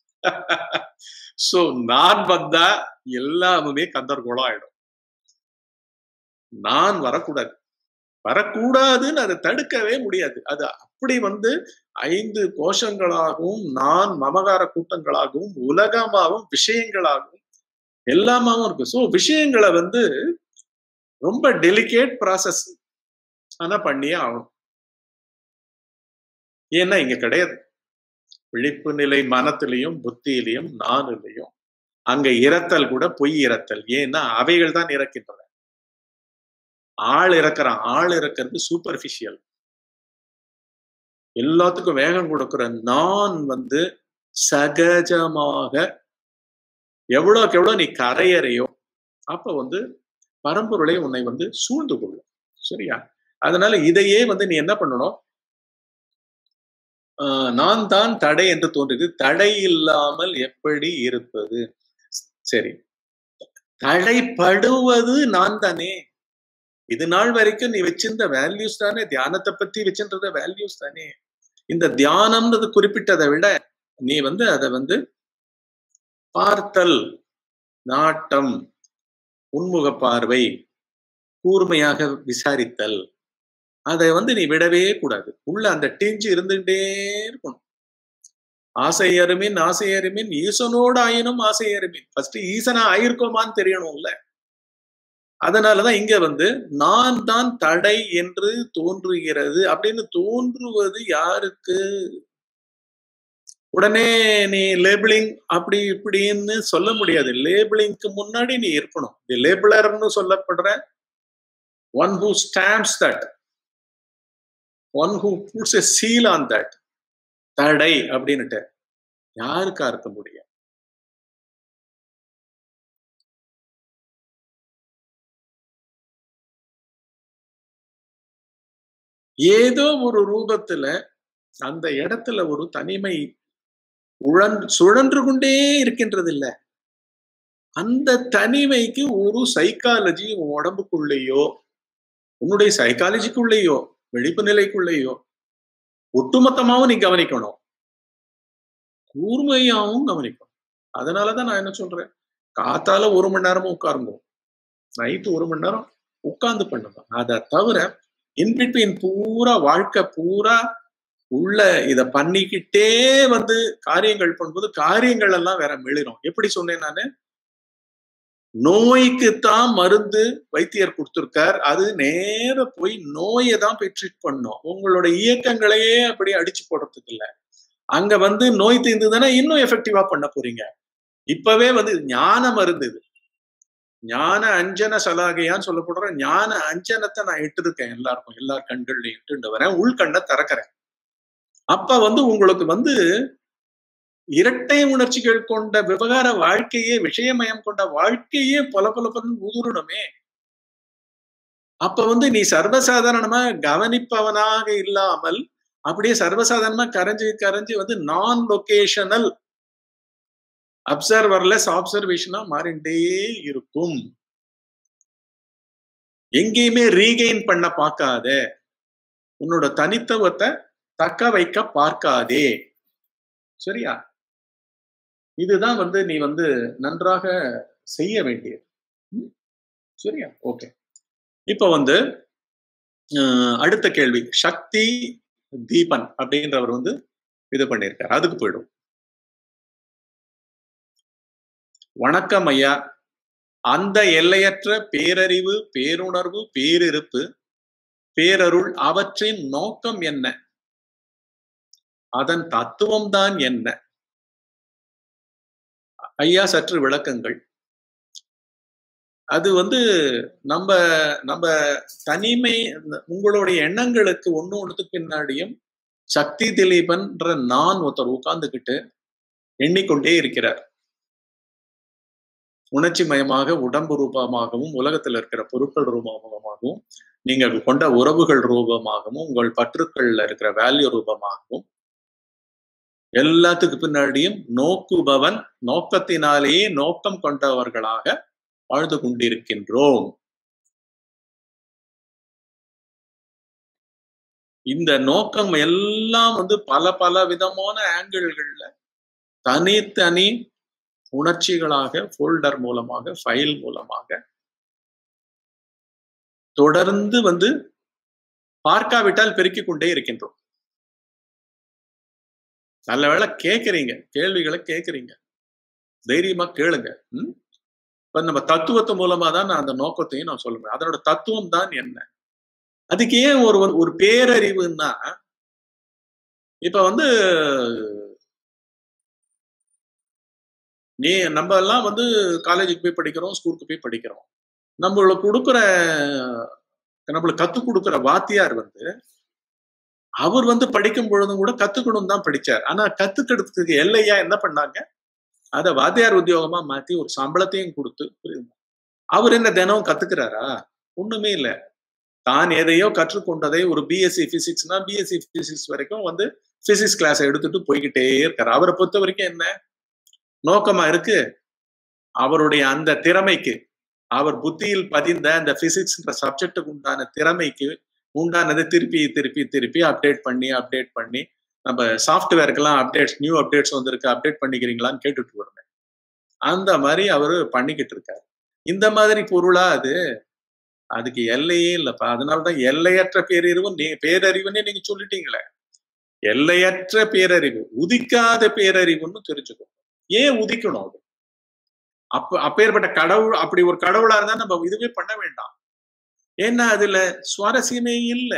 சோ நான் வந்தா எல்லாமே கந்தர்கோளம் ஆயிடும் நான் வரக்கூடாது வரக்கூடாதுன்னு அதை தடுக்கவே முடியாது அது அப்படி வந்து ஐந்து கோஷங்களாகவும் நான் மமகார கூட்டங்களாகவும் உலகமாகவும் விஷயங்களாகவும் எல்லாமாவும் இருக்கு ஸோ விஷயங்களை வந்து ரொம்ப டெலிகேட் ப்ராசஸ் ஆனா பண்ணியே ஆகணும் ஏன்னா இங்க கிடையாது விழிப்பு நிலை மனத்திலையும் புத்தியிலையும் நானிலையும் அங்க இறத்தல் கூட பொய் இறத்தல் ஏன்னா அவைகள் தான் இறக்கின்றன ஆள் இறக்குறான் ஆள் இறக்கிறது சூப்பர்ஃபிஷியல் எல்லாத்துக்கும் வேகம் கொடுக்கிற நான் வந்து சகஜமாக எவ்வளோக்கு எவ்வளோ நீ கரையறையோ அப்ப வந்து பரம்பொருளை உன்னை வந்து சூழ்ந்து கொள்ளும் சரியா அதனால இதையே வந்து நீ என்ன பண்ணணும் நான் தான் தடை என்று தோன்றுது தடை இல்லாமல் எப்படி இருப்பது சரி தடைப்படுவது நான் தானே இது நாள் வரைக்கும் நீ வச்சிருந்த வேல்யூஸ் தானே தியானத்தை பத்தி வச்சிருந்த வேல்யூஸ் தானே இந்த தியானம்ன்றது குறிப்பிட்டதை விட நீ வந்து அதை வந்து பார்த்தல் நாட்டம் உன்முக பார்வை கூர்மையாக விசாரித்தல் அதை வந்து நீ விடவே கூடாது உள்ள அந்த டிஞ்சு இருந்துகிட்டே இருக்கணும் ஆசையருமின் ஆசையருமின் ஈசனோடு ஆயினும் ஆசையருமின் ஃபர்ஸ்ட் ஈசனா ஆயிருக்கோமான்னு தெரியணும்ல அதனாலதான் இங்க வந்து நான் தான் தடை என்று தோன்றுகிறது அப்படின்னு தோன்றுவது யாருக்கு உடனே நீ லேபிளிங் அப்படி இப்படின்னு சொல்ல முடியாது லேபிளிங்க்கு முன்னாடி நீ இருக்கணும் தி லேபிளர்னு சொல்லப்படுற one who stamps that one who puts a seal on that தடை அப்படின்னுட்டு யாருக்கா இருக்க முடியும் ஏதோ ஒரு ரூபத்துல அந்த இடத்துல ஒரு தனிமை உழன் சுழன்று கொண்டே இருக்கின்றது இல்ல அந்த தனிமைக்கு ஒரு சைக்காலஜி உன் உடம்புக்குள்ளேயோ உன்னுடைய சைக்காலஜிக்குள்ளேயோ விழிப்பு நிலைக்குள்ளேயோ ஒட்டுமொத்தமாவும் நீ கவனிக்கணும் கூர்மையாவும் கவனிக்கணும் அதனாலதான் நான் என்ன சொல்றேன் காத்தால ஒரு மணி நேரமும் உட்காருங்க நைட்டு ஒரு மணி நேரம் உட்கார்ந்து பண்ணுங்க அதை தவிர இன்பிட்வீன் பூரா வாழ்க்கை பூரா உள்ள இத பண்ணிக்கிட்டே வந்து காரியங்கள் பண்ணும்போது காரியங்கள் எல்லாம் வேற மிளிரும் எப்படி சொன்னேன் நானு நோய்க்குத்தான் மருந்து வைத்தியர் கொடுத்திருக்கார் அது நேர போய் நோயை தான் போய் ட்ரீட் பண்ணும் உங்களோட இயக்கங்களையே அப்படி அடிச்சு போடுறதுக்கு இல்ல அங்க வந்து நோய் தீர்ந்ததுன்னா இன்னும் எஃபெக்டிவா பண்ண போறீங்க இப்பவே வந்து ஞான மருந்து இது ஞான அஞ்சன சலாகையான்னு சொல்லப்படுற ஞான அஞ்சனத்தை நான் இட்டிருக்கேன் எல்லாருக்கும் எல்லார் கண்கள்லையும் இட்டுண்டு வரேன் உள்கண்ணை திறக்கிறேன் அப்ப வந்து உங்களுக்கு வந்து இரட்டை உணர்ச்சிகள் கொண்ட விவகார வாழ்க்கையே விஷயமயம் கொண்ட வாழ்க்கையே பல பல பல உதுரணுமே அப்ப வந்து நீ சர்வசாதாரணமா கவனிப்பவனாக இல்லாமல் அப்படியே சர்வசாதாரணமா கரைஞ்சு கரைஞ்சு வந்து நான் லொகேஷனல் அப்சர்வர்லெஸ் ஆப்சர்வேஷனா மாறிண்டே இருக்கும் எங்கேயுமே ரீகெயின் பண்ண பார்க்காத உன்னோட தனித்துவத்தை தக்க வைக்க பார்க்காதே சரியா இதுதான் வந்து நீ வந்து நன்றாக செய்ய வேண்டியது சரியா ஓகே இப்ப வந்து அடுத்த கேள்வி சக்தி தீபன் அப்படின்றவர் வந்து இது பண்ணியிருக்காரு அதுக்கு போயிடும் வணக்கம் ஐயா அந்த எல்லையற்ற பேரறிவு பேருணர்வு பேரிருப்பு பேரருள் அவற்றின் நோக்கம் என்ன அதன் தத்துவம் தான் என்ன ஐயா சற்று விளக்கங்கள் அது வந்து நம்ம நம்ம தனிமை உங்களுடைய எண்ணங்களுக்கு ஒண்ணு ஒண்ணுத்துக்கு பின்னாடியும் சக்தி திலீபன்ற நான் ஒருத்தர் உட்கார்ந்துகிட்டு எண்ணிக்கொண்டே இருக்கிறார் உணர்ச்சி மயமாக உடம்பு ரூபமாகவும் உலகத்தில் இருக்கிற பொருட்கள் ரூபமாகவும் நீங்க கொண்ட உறவுகள் ரூபமாகவும் உங்கள் பற்றுக்கள்ல இருக்கிற வேல்யூ ரூபமாகவும் எல்லாத்துக்கு பின்னாடியும் நோக்குபவன் நோக்கத்தினாலேயே நோக்கம் கொண்டவர்களாக வாழ்ந்து கொண்டிருக்கின்றோம் இந்த நோக்கம் எல்லாம் வந்து பல பல விதமான ஆங்கிள்கள்ல தனித்தனி உணர்ச்சிகளாக ஃபோல்டர் மூலமாக ஃபைல் மூலமாக தொடர்ந்து வந்து பார்க்காவிட்டால் பெருக்கிக் கொண்டே இருக்கின்றோம் நல்ல வேலை கேட்குறீங்க கேள்விகளை கேட்குறீங்க தைரியமா கேளுங்க ம் இப்ப நம்ம தத்துவத்து மூலமா தான் நான் அந்த நோக்கத்தையும் நான் சொல்லுவேன் அதனோட தத்துவம் தான் என்ன அதுக்கு ஏன் ஒரு ஒரு பேரறிவுன்னா இப்ப வந்து நீ நம்ம எல்லாம் வந்து காலேஜுக்கு போய் படிக்கிறோம் ஸ்கூலுக்கு போய் படிக்கிறோம் நம்மளுக்கு கொடுக்குற நம்மளுக்கு கத்துக் கொடுக்குற வாத்தியார் வந்து அவர் வந்து படிக்கும் பொழுதும் கூட கத்துக்கணும் தான் படிச்சார் ஆனா கத்துக்கிறதுக்கு எல்லையா என்ன பண்ணாங்க அத வாத்தியார் உத்தியோகமா மாத்தி ஒரு சம்பளத்தையும் கொடுத்து அவர் என்ன தினம் கத்துக்கிறாரா ஒண்ணுமே இல்ல தான் எதையோ கற்றுக்கொண்டதை ஒரு பிஎஸ்சி பிசிக்ஸ்னா பிஎஸ்சி பிசிக்ஸ் வரைக்கும் வந்து பிசிக்ஸ் கிளாஸ் எடுத்துட்டு போய்கிட்டே இருக்காரு அவரை பொறுத்த வரைக்கும் என்ன நோக்கமா இருக்கு அவருடைய அந்த திறமைக்கு அவர் புத்தியில் பதிந்த அந்த பிசிக்ஸ்ன்ற சப்ஜெக்டுக்கு உண்டான திறமைக்கு உண்டானதை திருப்பி திருப்பி திருப்பி அப்டேட் பண்ணி அப்டேட் பண்ணி நம்ம சாஃப்ட்வேருக்கெல்லாம் அப்டேட்ஸ் நியூ அப்டேட்ஸ் வந்திருக்கு அப்டேட் பண்ணிக்கிறீங்களான்னு கேட்டுட்டு வருவேன் அந்த மாதிரி அவரு பண்ணிக்கிட்டு இருக்காரு இந்த மாதிரி பொருளா அது அதுக்கு எல்லையே இல்லப்பா அதனாலதான் எல்லையற்ற பேரறிவு நீ பேரறிவுன்னே நீங்க சொல்லிட்டீங்களே எல்லையற்ற பேரறிவு உதிக்காத பேரறிவுன்னு தெரிஞ்சுக்கணும் ஏன் உதிக்கணும் அது அப்ப அப்பேற்பட்ட கடவுள் அப்படி ஒரு கடவுளா இருந்தா நம்ம இதுவே பண்ண வேண்டாம் ஏன்னா அதுல சுவாரஸ்யமே இல்லை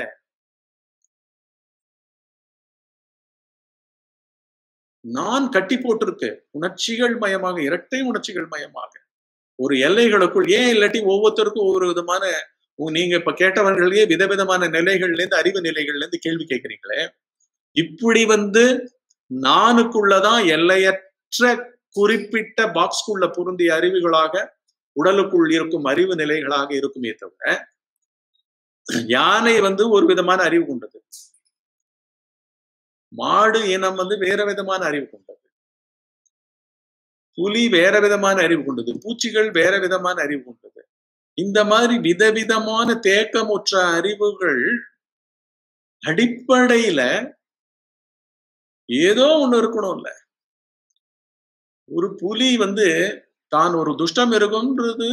நான் கட்டி போட்டிருக்கு உணர்ச்சிகள் மயமாக இரட்டை உணர்ச்சிகள் மயமாக ஒரு எல்லைகளுக்குள் ஏன் இல்லாட்டி ஒவ்வொருத்தருக்கும் ஒவ்வொரு விதமான நீங்க இப்ப கேட்டவர்களே விதவிதமான நிலைகள்ல இருந்து அறிவு நிலைகள்ல இருந்து கேள்வி கேட்கிறீங்களே இப்படி வந்து நானுக்குள்ளதான் எல்லையற்ற குறிப்பிட்ட பாக்ஸ்குள்ள பொருந்திய அறிவுகளாக உடலுக்குள் இருக்கும் அறிவு நிலைகளாக இருக்குமே தவிர யானை வந்து ஒரு விதமான அறிவு கொண்டது மாடு இனம் வந்து வேற விதமான அறிவு கொண்டது புலி வேற விதமான அறிவு கொண்டது பூச்சிகள் வேற விதமான அறிவு கொண்டது இந்த மாதிரி விதவிதமான தேக்கமுற்ற அறிவுகள் அடிப்படையில ஏதோ ஒண்ணு இருக்கணும் இல்ல ஒரு புலி வந்து தான் ஒரு துஷ்டம் இருக்கும்ன்றது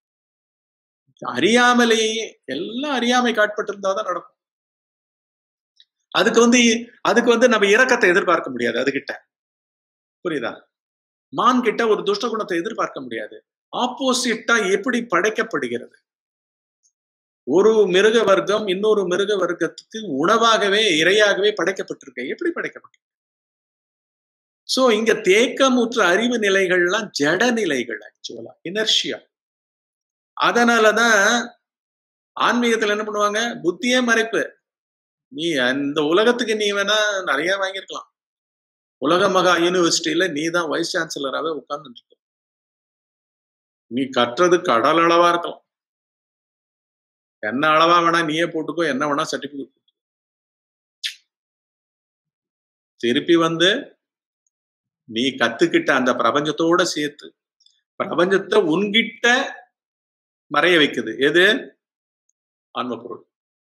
அறியாமலேயே எல்லாம் அறியாமை காட்பட்டிருந்தாதான் நடக்கும் அதுக்கு வந்து அதுக்கு வந்து நம்ம இரக்கத்தை எதிர்பார்க்க முடியாது அதுகிட்ட புரியுதா மான் கிட்ட ஒரு துஷ்ட குணத்தை எதிர்பார்க்க முடியாது ஆப்போசிட்டா எப்படி படைக்கப்படுகிறது ஒரு மிருக வர்க்கம் இன்னொரு மிருக வர்க்கத்துக்கு உணவாகவே இரையாகவே படைக்கப்பட்டிருக்கு எப்படி படைக்கப்பட்டிருக்கு சோ இங்க தேக்கமுற்ற அறிவு நிலைகள்லாம் ஜட நிலைகள் ஆக்சுவலா இனர்ஷியா அதனாலதான் ஆன்மீகத்துல என்ன பண்ணுவாங்க புத்தியே மறைப்பு நீ அந்த உலகத்துக்கு நீ வேணா நிறைய வாங்கியிருக்கலாம் உலக மகா யூனிவர்சிட்டியில நீ தான் வைஸ் சான்சலராகவே உட்கார்ந்து நீ கற்றது கடல் அளவா இருக்கலாம் என்ன அளவா வேணா நீயே போட்டுக்கோ என்ன வேணா சர்டிபிகேட் திருப்பி வந்து நீ கத்துக்கிட்ட அந்த பிரபஞ்சத்தோட சேர்த்து பிரபஞ்சத்தை உன்கிட்ட மறைய வைக்குது எது ஆன்ம பொருள்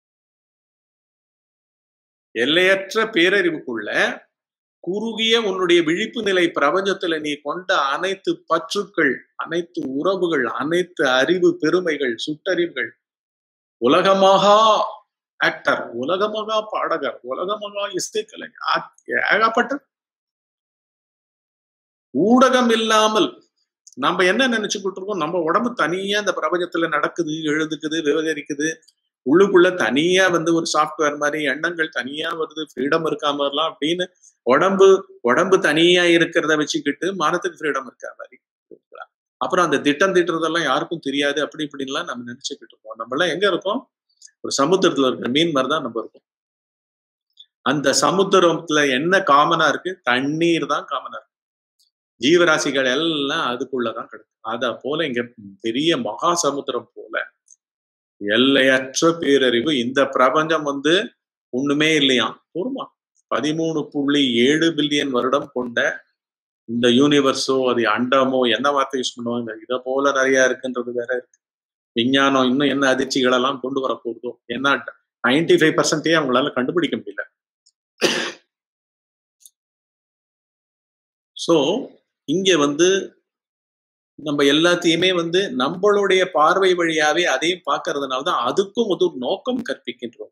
எல்லையற்ற பேரறிவுக்குள்ள குறுகிய உன்னுடைய விழிப்பு நிலை பிரபஞ்சத்துல நீ கொண்ட அனைத்து பற்றுக்கள் அனைத்து உறவுகள் அனைத்து அறிவு பெருமைகள் சுட்டறிவுகள் உலகமகா ஆக்டர் உலகமகா பாடகர் உலகமகா இசைக்கலைஞர் ஏகப்பட்ட ஊடகம் இல்லாமல் நம்ம என்ன நினைச்சுக்கிட்டு இருக்கோம் நம்ம உடம்பு தனியா இந்த பிரபஞ்சத்துல நடக்குது எழுதுக்குது விவகரிக்குது உள்ளுக்குள்ள தனியா வந்து ஒரு சாஃப்ட்வேர் மாதிரி எண்ணங்கள் தனியா வருது ஃப்ரீடம் இருக்கா மாதிரிலாம் அப்படின்னு உடம்பு உடம்பு தனியா இருக்கிறத வச்சுக்கிட்டு மனத்துக்கு ஃப்ரீடம் இருக்கா மாதிரி அப்புறம் அந்த திட்டம் திட்டுறதெல்லாம் யாருக்கும் தெரியாது அப்படி இப்படின்லாம் நம்ம நினைச்சுக்கிட்டு இருக்கோம் நம்ம எல்லாம் எங்க இருக்கோம் ஒரு சமுத்திரத்துல இருக்கிற மீன் மாதிரி தான் நம்ம இருக்கோம் அந்த சமுத்திரத்துல என்ன காமனா இருக்கு தண்ணீர் தான் காமனா இருக்கு ஜீவராசிகள் எல்லாம் அதுக்குள்ளதான் கிடக்கு அத போல இங்க பெரிய மகா சமுத்திரம் போல எல்லையற்ற பேரறிவு இந்த பிரபஞ்சம் வந்து ஒண்ணுமே இல்லையா பொறுமா பதிமூணு புள்ளி ஏழு பில்லியன் வருடம் கொண்ட இந்த யூனிவர்ஸோ அது அண்டமோ என்ன வார்த்தை யூஸ் பண்ணுவாங்க இதை போல நிறைய இருக்குன்றது வேற இருக்கு விஞ்ஞானம் இன்னும் என்ன அதிர்ச்சிகள் எல்லாம் கொண்டு வர போகுதோ என்ன நைன்டி ஃபைவ் பர்சன்டே அவங்களால கண்டுபிடிக்க முடியல ஸோ இங்க வந்து நம்ம எல்லாத்தையுமே வந்து நம்மளுடைய பார்வை வழியாவே அதையும் பார்க்கறதுனால தான் அதுக்கும் ஒரு நோக்கம் கற்பிக்கின்றோம்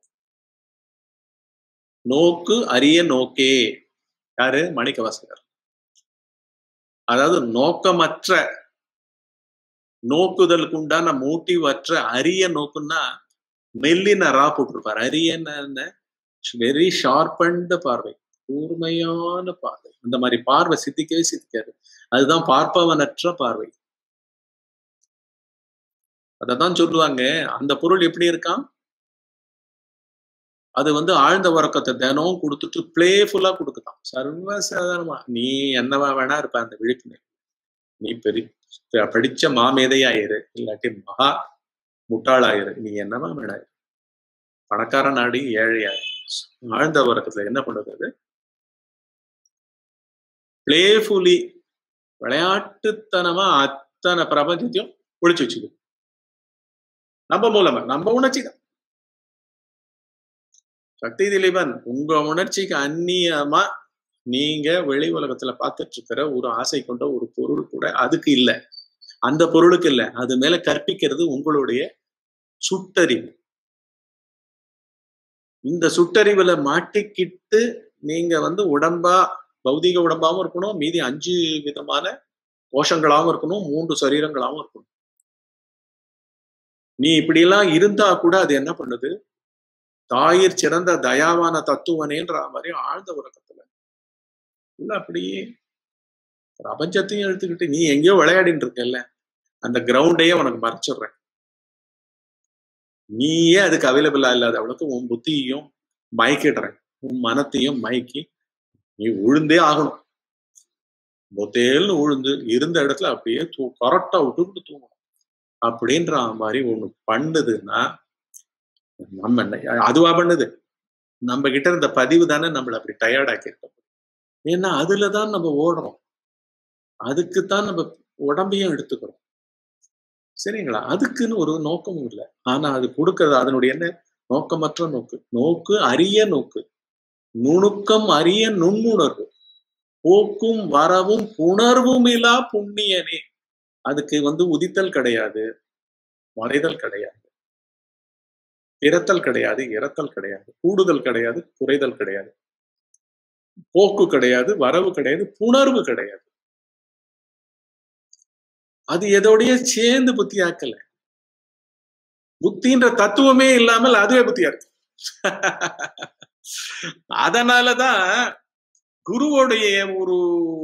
நோக்கு அரிய நோக்கே யாரு மாணிக்கவாசகர் அதாவது நோக்கமற்ற நோக்குதலுக்கு உண்டான மோட்டிவ் அற்ற அரிய நோக்குன்னா மெல்லின ரா போட்டிருப்பார் அரியன்னு வெரி ஷார்பண்ட் பார்வை கூர்மையான பார்வை அந்த மாதிரி பார்வை சித்திக்கவே சித்திக்காது அதுதான் பார்ப்பவனற்ற பார்வை அததான் சொல்லுவாங்க அந்த பொருள் எப்படி இருக்கான் அது வந்து ஆழ்ந்த உறக்கத்தை தினம் கொடுத்துட்டு பிளேஃபுல்லா கொடுக்குதான் சர்வசாதாரணமா நீ என்னவா வேணா இருப்ப அந்த விழிப்புணர்வு நீ பெரிய படிச்ச மாமேதையாயிரு இல்லாட்டி மகா முட்டாளாயிரு நீ என்னவா வேணா பணக்கார நாடு ஏழையாயிரு ஆழ்ந்த உறக்கத்துல என்ன பண்ணுறது பிளேஃபுல்லி விளையாட்டுத்தனமா அத்தனை பிரபஞ்சத்தையும் ஒழிச்சு வச்சுது நம்ம மூலமா நம்ம உணர்ச்சி தான் சக்தி திலீபன் உங்க உணர்ச்சிக்கு அந்நியமா நீங்க வெளி உலகத்துல பார்த்துட்டு இருக்கிற ஒரு ஆசை கொண்ட ஒரு பொருள் கூட அதுக்கு இல்லை அந்த பொருளுக்கு இல்லை அது மேல கற்பிக்கிறது உங்களுடைய சுட்டறிவு இந்த சுட்டறிவுல மாட்டிக்கிட்டு நீங்க வந்து உடம்பா பௌதிக உடம்பாவும் இருக்கணும் மீதி அஞ்சு விதமான கோஷங்களாவும் இருக்கணும் மூன்று சரீரங்களாவும் இருக்கணும் நீ இப்படியெல்லாம் இருந்தா கூட அது என்ன பண்ணுது தாயிற் சிறந்த தயாவான தத்துவனேன்ற மாதிரி ஆழ்ந்த உறக்கத்துல இல்ல அப்படியே பிரபஞ்சத்தையும் எடுத்துக்கிட்டு நீ எங்கேயோ விளையாடிட்டு இருக்கல்ல அந்த கிரவுண்டையே உனக்கு மறைச்சிடுறேன் நீயே அதுக்கு அவைலபிளா இல்லாத அவளுக்கு உன் புத்தியையும் மயக்கிடுறேன் உன் மனத்தையும் மயக்கி நீ உழுந்தே ஆகணும் மொத்தேல்னு உழுந்து இருந்த இடத்துல அப்படியே தூ கரெக்டா விட்டு தூங்கணும் அப்படின்ற மாதிரி ஒண்ணு பண்ணுதுன்னா நம்ம என்ன அதுவா பண்ணுது நம்ம கிட்ட இருந்த பதிவு தானே நம்மள அப்படி டயர்டாக்கி இருக்க ஏன்னா அதுலதான் நம்ம ஓடுறோம் அதுக்குத்தான் நம்ம உடம்பையும் எடுத்துக்கிறோம் சரிங்களா அதுக்குன்னு ஒரு நோக்கமும் இல்லை ஆனா அது கொடுக்கறது அதனுடைய என்ன நோக்கமற்ற நோக்கு நோக்கு அரிய நோக்கு நுணுக்கம் அரிய நுண்ணுணர்வு போக்கும் வரவும் புணர்வும் இல்லா புண்ணியனே அதுக்கு வந்து உதித்தல் கிடையாது மறைதல் கிடையாது பிறத்தல் கிடையாது இறத்தல் கிடையாது கூடுதல் கிடையாது குறைதல் கிடையாது போக்கு கிடையாது வரவு கிடையாது புணர்வு கிடையாது அது எதோடைய சேர்ந்து புத்தியாக்கல புத்தின்ற தத்துவமே இல்லாமல் அதுவே புத்தியா இருக்கு அதனாலதான் குருவோடைய ஒரு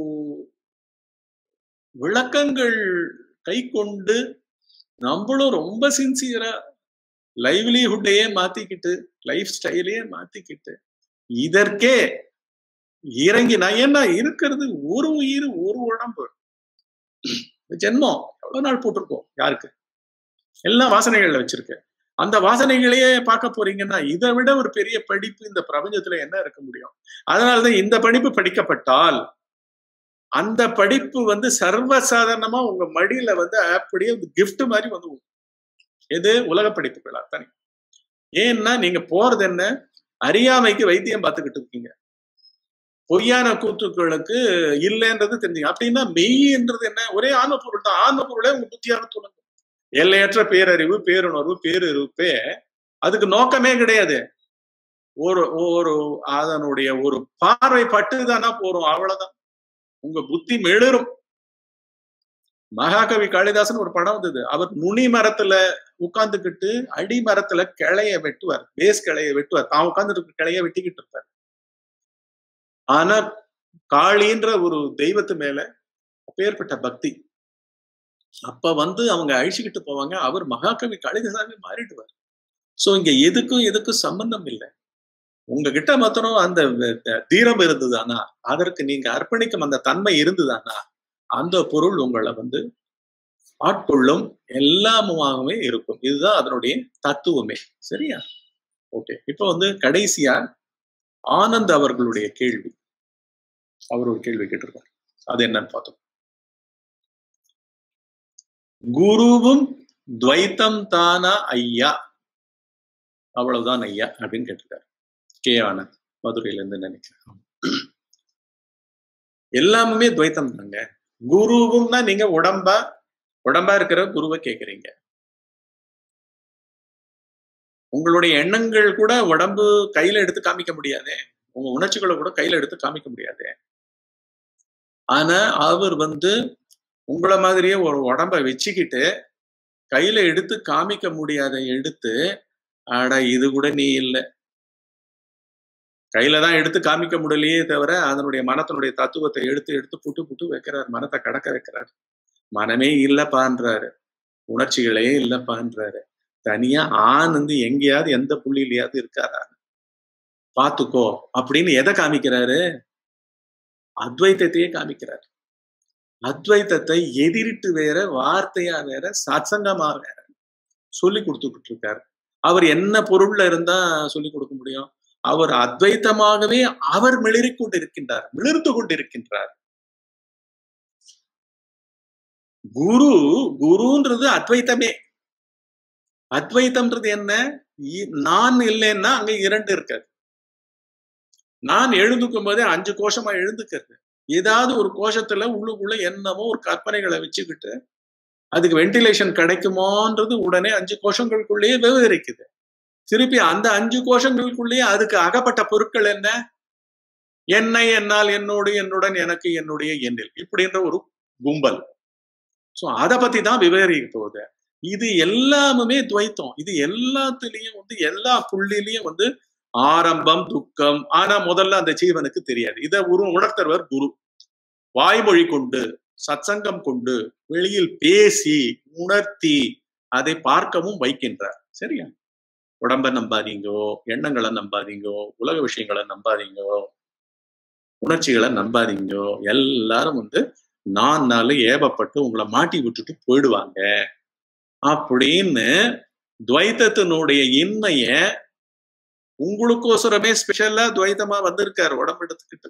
விளக்கங்கள் கை கொண்டு நம்மளும் ரொம்ப சின்சியரா லைவ்லிஹுட்டையே மாத்திக்கிட்டு லைஃப் ஸ்டைலையே மாத்திக்கிட்டு இதற்கே இறங்கி நான் என்ன இருக்கிறது ஒரு உயிர் ஒரு உடம்பு ஜென்மம் எவ்வளவு நாள் போட்டிருக்கோம் யாருக்கு எல்லா வாசனைகள்ல வச்சிருக்கு அந்த வாசனைகளையே பார்க்க போறீங்கன்னா இதை விட ஒரு பெரிய படிப்பு இந்த பிரபஞ்சத்துல என்ன இருக்க முடியும் அதனாலதான் இந்த படிப்பு படிக்கப்பட்டால் அந்த படிப்பு வந்து சர்வசாதாரணமா உங்க மடியில வந்து அப்படியே கிஃப்ட் மாதிரி வந்து எது உலக படிப்புகள் அத்தனை ஏன்னா நீங்க போறது என்ன அறியாமைக்கு வைத்தியம் பார்த்துக்கிட்டு இருக்கீங்க பொய்யான கூத்துக்களுக்கு இல்லைன்றது தெரிஞ்சுங்க அப்படின்னா மெய்ன்றது என்ன ஒரே ஆன்ம பொருள் தான் ஆன்ம பொருளே உங்க புத்தியாக சொல்லுங்க எல்லையற்ற பேரறிவு பேருணர்வு பேரிருப்பே அதுக்கு நோக்கமே கிடையாது ஒரு ஒரு அதனுடைய ஒரு பார்வை பட்டுதானா போறோம் அவ்வளவுதான் உங்க புத்தி மெழுறும் மகாகவி காளிதாசன் ஒரு படம் வந்தது அவர் நுனி மரத்துல உட்கார்ந்துக்கிட்டு அடி மரத்துல கிளைய வெட்டுவார் பேஸ் கிளைய வெட்டுவார் தான் உட்கார்ந்துட்டு கிளைய வெட்டிக்கிட்டு இருப்பார் ஆனா காளின்ற ஒரு தெய்வத்து மேல அப்பேற்பட்ட பக்தி அப்ப வந்து அவங்க அழிச்சுக்கிட்டு போவாங்க அவர் மகாகவி காளிதாசாவே மாறிடுவார் சோ இங்க எதுக்கும் எதுக்கும் சம்பந்தம் இல்லை உங்ககிட்ட மாத்திரம் அந்த தீரம் இருந்ததானா அதற்கு நீங்க அர்ப்பணிக்கும் அந்த தன்மை இருந்ததானா அந்த பொருள் உங்களை வந்து ஆட்கொள்ளும் எல்லாமுமாகவே இருக்கும் இதுதான் அதனுடைய தத்துவமே சரியா ஓகே இப்ப வந்து கடைசியா ஆனந்த் அவர்களுடைய கேள்வி அவர் ஒரு கேள்வி கேட்டிருக்காரு அது என்னன்னு பார்த்தோம் குருவும் துவைத்தம் தானா ஐயா அவ்வளவுதான் ஐயா அப்படின்னு கேட்டிருக்காரு கே ஆனந்த் மதுரையில இருந்து நினைக்கிறேன் எல்லாமே துவைத்தம் தாங்க குருவும்னா நீங்க உடம்பா உடம்பா இருக்கிற குருவை கேக்குறீங்க உங்களுடைய எண்ணங்கள் கூட உடம்பு கையில எடுத்து காமிக்க முடியாதே உங்க உணர்ச்சிகளை கூட கையில எடுத்து காமிக்க முடியாதே ஆனா அவர் வந்து உங்களை மாதிரியே ஒரு உடம்ப வச்சுக்கிட்டு கையில எடுத்து காமிக்க முடியாத எடுத்து ஆடா இது கூட நீ இல்லை கையில தான் எடுத்து காமிக்க முடியலையே தவிர அதனுடைய மனத்தினுடைய தத்துவத்தை எடுத்து எடுத்து புட்டு புட்டு வைக்கிறார் மனத்தை கடக்க வைக்கிறார் மனமே இல்லப்பான்றாரு உணர்ச்சிகளே இல்லப்பான்றாரு தனியா ஆண் வந்து எங்கேயாவது எந்த புள்ளியிலையாவது இருக்காரா பாத்துக்கோ அப்படின்னு எதை காமிக்கிறாரு அத்வைத்தத்தையே காமிக்கிறார் அத்வைத்தத்தை எதிரிட்டு வேற வார்த்தையா வேற சத்சங்கமா வேற சொல்லி கொடுத்துக்கிட்டு இருக்காரு அவர் என்ன பொருள்ல இருந்தா சொல்லி கொடுக்க முடியும் அவர் அத்வைத்தமாகவே அவர் மிளிரிக் கொண்டிருக்கின்றார் மிளிர்ந்து கொண்டிருக்கின்றார் குரு குருன்றது அத்வைத்தமே அத்வைத்தம்ன்றது என்ன நான் இல்லைன்னா அங்க இரண்டு இருக்காது நான் எழுந்துக்கும் போதே அஞ்சு கோஷமா எழுந்துக்கிறது ஏதாவது ஒரு கோஷத்துல உள்ளுக்குள்ள என்னமோ ஒரு கற்பனைகளை வச்சுக்கிட்டு அதுக்கு வென்டிலேஷன் கிடைக்குமோன்றது உடனே அஞ்சு கோஷங்களுக்குள்ளேயே விவரிக்குது திருப்பி அந்த அஞ்சு கோஷங்களுக்குள்ளேயே அதுக்கு அகப்பட்ட பொருட்கள் என்ன என்னை என்னால் என்னோடு என்னுடன் எனக்கு என்னுடைய எண்ணில் இப்படின்ற ஒரு கும்பல் சோ அதை பத்தி தான் விவரிக்க போகுது இது எல்லாமுமே துவைத்தம் இது எல்லாத்துலயும் வந்து எல்லா புள்ளிலையும் வந்து ஆரம்பம் துக்கம் ஆனா முதல்ல அந்த ஜீவனுக்கு தெரியாது இதை உரு உணர்த்தவர் குரு வாய்மொழி கொண்டு சத்சங்கம் கொண்டு வெளியில் பேசி உணர்த்தி அதை பார்க்கவும் வைக்கின்றார் சரியா உடம்ப நம்பாதீங்கோ எண்ணங்களை நம்பாதீங்கோ உலக விஷயங்களை நம்பாதீங்கோ உணர்ச்சிகளை நம்பாதீங்கோ எல்லாரும் வந்து நான் நாள் ஏவப்பட்டு உங்களை மாட்டி விட்டுட்டு போயிடுவாங்க அப்படின்னு துவைத்தத்தினுடைய இன்மைய உங்களுக்கோசரமே ஸ்பெஷலா துவைத்தமா வந்திருக்காரு உடம்பு எடுத்துக்கிட்டு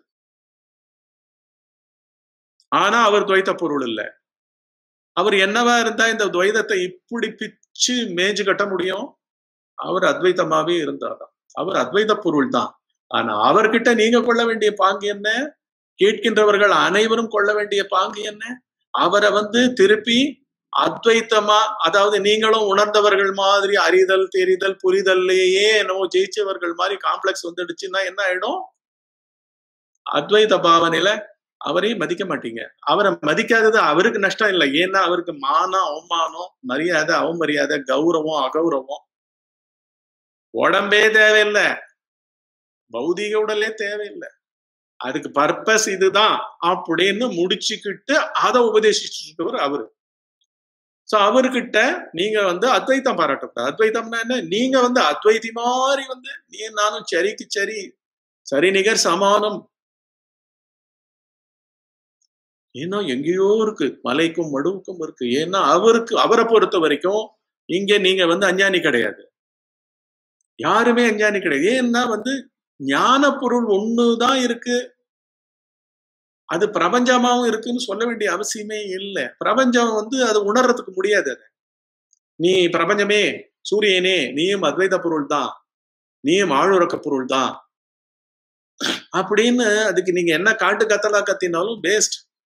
ஆனா அவர் துவைத்த பொருள் இல்ல அவர் என்னவா இருந்தா இந்த துவைதத்தை இப்படி பிச்சு மேய்ஞ்சு கட்ட முடியும் அவர் அத்வைத்தமாவே இருந்தாதான் அவர் அத்வைத பொருள் தான் ஆனா அவர்கிட்ட நீங்க கொள்ள வேண்டிய பாங்கு என்ன கேட்கின்றவர்கள் அனைவரும் கொள்ள வேண்டிய பாங்கு என்ன அவரை வந்து திருப்பி அத்வைத்தமா அதாவது நீங்களும் உணர்ந்தவர்கள் மாதிரி அறிதல் தெரிதல் புரிதல்லையே என்னவோ ஜெயிச்சவர்கள் மாதிரி காம்ப்ளெக்ஸ் வந்துடுச்சுன்னா என்ன ஆயிடும் அத்வைத பாவனையில அவரையும் மதிக்க மாட்டீங்க அவரை மதிக்காதது அவருக்கு நஷ்டம் இல்லை ஏன்னா அவருக்கு மானம் அவமானம் மரியாதை அவமரியாதை கௌரவம் அகௌரவம் உடம்பே தேவையில்லை பௌதிக உடலே தேவையில்லை அதுக்கு பர்பஸ் இதுதான் அப்படின்னு முடிச்சுக்கிட்டு அதை உபதேசிச்சுட்டவர் அவரு சோ அவர்கிட்ட நீங்க வந்து அத்வைத்தம் பாராட்டக்கூடாது அத்வைத்தம்னா என்ன நீங்க வந்து அத்வைதி மாதிரி வந்து நீ நானும் சரிக்கு சரி சரி நிகர் சமானம் ஏன்னா எங்கேயோ இருக்கு மலைக்கும் மடுவுக்கும் இருக்கு ஏன்னா அவருக்கு அவரை பொறுத்த வரைக்கும் இங்க நீங்க வந்து அஞ்ஞானி கிடையாது யாருமே அஞ்ஞானி கிடையாது ஏன்னா வந்து ஞான பொருள் ஒண்ணுதான் இருக்கு அது பிரபஞ்சமாவும் இருக்குன்னு சொல்ல வேண்டிய அவசியமே இல்லை பிரபஞ்சம் வந்து அது உணர்றதுக்கு முடியாது அது நீ பிரபஞ்சமே சூரியனே நீயும் அத்வைத பொருள் தான் நீயும் ஆளுறக்க பொருள் தான் அப்படின்னு அதுக்கு நீங்க என்ன காட்டு கத்தலா கத்தினாலும் வேஸ்ட்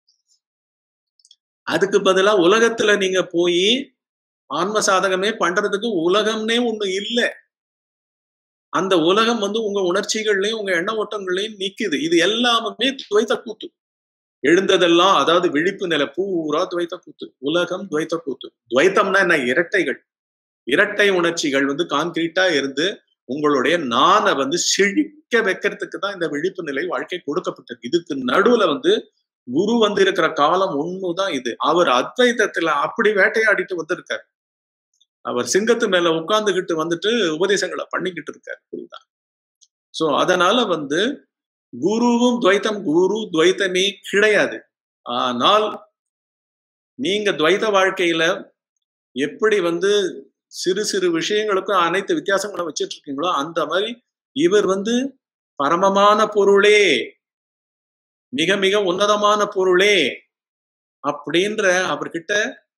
அதுக்கு பதிலா உலகத்துல நீங்க போய் ஆன்ம சாதகமே பண்றதுக்கு உலகம்னே ஒண்ணு இல்லை அந்த உலகம் வந்து உங்க உணர்ச்சிகள்லயும் உங்க எண்ண ஓட்டங்களையும் நிக்குது இது எல்லாமே துவைத்த கூத்து எழுந்ததெல்லாம் அதாவது விழிப்பு நிலை பூரா துவைத்த கூத்து உலகம் துவைத்த கூத்து துவைத்தம்னா என்ன இரட்டைகள் இரட்டை உணர்ச்சிகள் வந்து கான்கிரீட்டா இருந்து உங்களுடைய நானை வந்து செழிக்க வைக்கிறதுக்கு தான் இந்த விழிப்பு நிலை வாழ்க்கை கொடுக்கப்பட்டது இதுக்கு நடுவுல வந்து குரு வந்து இருக்கிற காலம் ஒண்ணுதான் இது அவர் அத்வைத்தத்துல அப்படி வேட்டையாடிட்டு வந்திருக்காரு அவர் சிங்கத்து மேல உட்கார்ந்துகிட்டு வந்துட்டு உபதேசங்களை பண்ணிக்கிட்டு இருக்காரு புரியுதா சோ அதனால வந்து குருவும் துவைத்தம் குரு துவைத்தமே கிடையாது ஆனால் நீங்க துவைத்த வாழ்க்கையில எப்படி வந்து சிறு சிறு விஷயங்களுக்கும் அனைத்து வித்தியாசங்களும் வச்சிட்டு இருக்கீங்களோ அந்த மாதிரி இவர் வந்து பரமமான பொருளே மிக மிக உன்னதமான பொருளே அப்படின்ற அவர்கிட்ட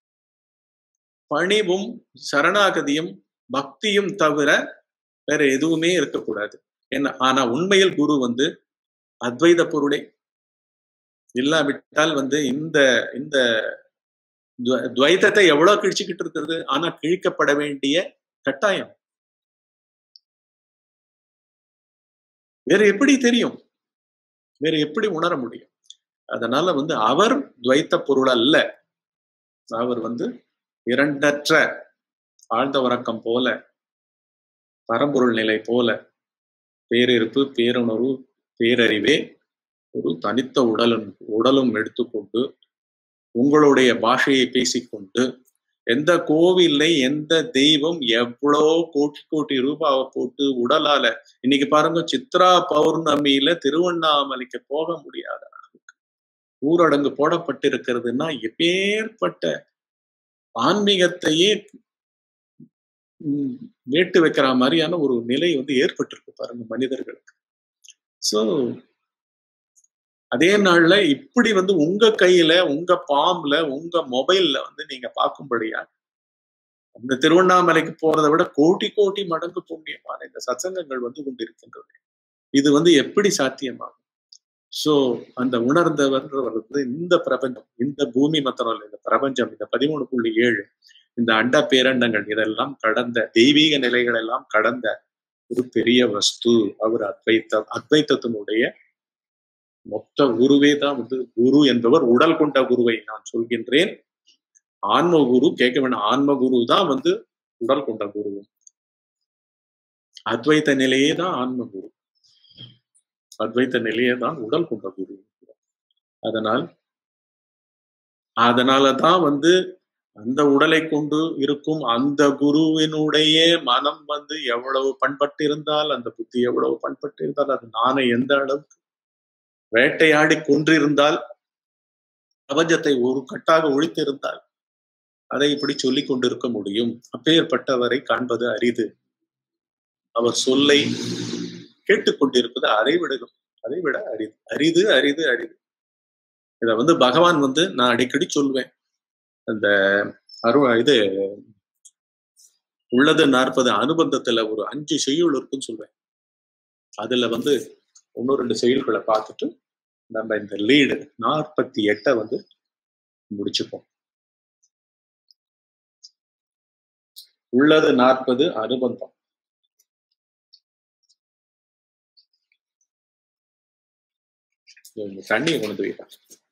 பணிவும் சரணாகதியும் பக்தியும் தவிர வேற எதுவுமே இருக்கக்கூடாது என்ன ஆனா உண்மையில் குரு வந்து அத்வைத பொருளே இல்லாவிட்டால் வந்து இந்த இந்த துவைத்தத்தை எவ்வளவு கிழிச்சுக்கிட்டு இருக்கிறது ஆனா கிழிக்கப்பட வேண்டிய கட்டாயம் வேற எப்படி தெரியும் வேற எப்படி உணர முடியும் அதனால வந்து அவர் துவைத்த பொருள் அல்ல அவர் வந்து இரண்டற்ற ஆழ்ந்த உறக்கம் போல பரம்பொருள் நிலை போல பேரிருப்பு பேருணர்வு பேரறிவே ஒரு தனித்த உடலும் உடலும் எடுத்துக்கொண்டு உங்களுடைய பாஷையை பேசிக்கொண்டு எந்த கோவில்ல எந்த தெய்வம் எவ்வளோ கோட்டி கோட்டி ரூபாவை போட்டு உடலால இன்னைக்கு பாருங்க சித்ரா பௌர்ணமியில திருவண்ணாமலைக்கு போக முடியாத அளவுக்கு ஊரடங்கு போடப்பட்டிருக்கிறதுனா எப்பேற்பட்ட ஆன்மீகத்தையே வேட்டு வைக்கிற மாதிரியான ஒரு நிலை வந்து ஏற்பட்டிருக்கு பாருங்க மனிதர்களுக்கு சோ அதே நாள்ல இப்படி வந்து உங்க கையில உங்க பாம்ல உங்க மொபைல்ல வந்து நீங்க பார்க்கும்படியா அந்த திருவண்ணாமலைக்கு போறதை விட கோட்டி கோட்டி மடங்கு புண்ணியமான இந்த சத்சங்கங்கள் வந்து கொண்டிருக்கின்றது இது வந்து எப்படி சாத்தியமாகும் சோ அந்த உணர்ந்தவர் வந்து இந்த பிரபஞ்சம் இந்த பூமி மாத்திரம் இந்த பிரபஞ்சம் இந்த பதிமூணு புள்ளி ஏழு இந்த அண்ட பேரண்டங்கள் இதெல்லாம் கடந்த தெய்வீக நிலைகள் எல்லாம் கடந்த ஒரு பெரிய வஸ்து அவர் அத்வைத்த அத்வைத்தத்தினுடைய மொத்த குருவே தான் வந்து குரு என்பவர் உடல் கொண்ட குருவை நான் சொல்கின்றேன் ஆன்ம குரு கேட்க வேண்டாம் ஆன்ம குரு தான் வந்து உடல் கொண்ட குரு அத்வைத்த நிலையே தான் ஆன்ம குரு அத்வைத்த நிலையே தான் உடல் கொண்ட குரு அதனால் அதனாலதான் வந்து அந்த உடலை கொண்டு இருக்கும் அந்த குருவினுடைய மனம் வந்து எவ்வளவு பண்பட்டு இருந்தால் அந்த புத்தி எவ்வளவு பண்பட்டு இருந்தால் அது நானே எந்த அளவுக்கு வேட்டையாடி கொன்றிருந்தால் பிரபஞ்சத்தை ஒரு கட்டாக ஒழித்திருந்தால் அதை இப்படி சொல்லிக் கொண்டிருக்க முடியும் அப்பேற்பட்டவரை காண்பது அரிது அவர் சொல்லை கேட்டுக்கொண்டிருப்பது அதை விடலும் அதை விட அரிது அரிது அரிது அரிது இத வந்து பகவான் வந்து நான் அடிக்கடி சொல்வேன் அந்த அரு இது உள்ளது நாற்பது அனுபந்தத்துல ஒரு அஞ்சு செய்யுள் இருக்குன்னு சொல்வேன் அதுல வந்து ஒன்னு ரெண்டு செயல்களை பார்த்துட்டு நம்ம இந்த லீடு நாற்பத்தி எட்டை வந்து முடிச்சுப்போம் உள்ளது நாற்பது அனுபந்தம் தண்ணியை கொண்டு வைப்பேன்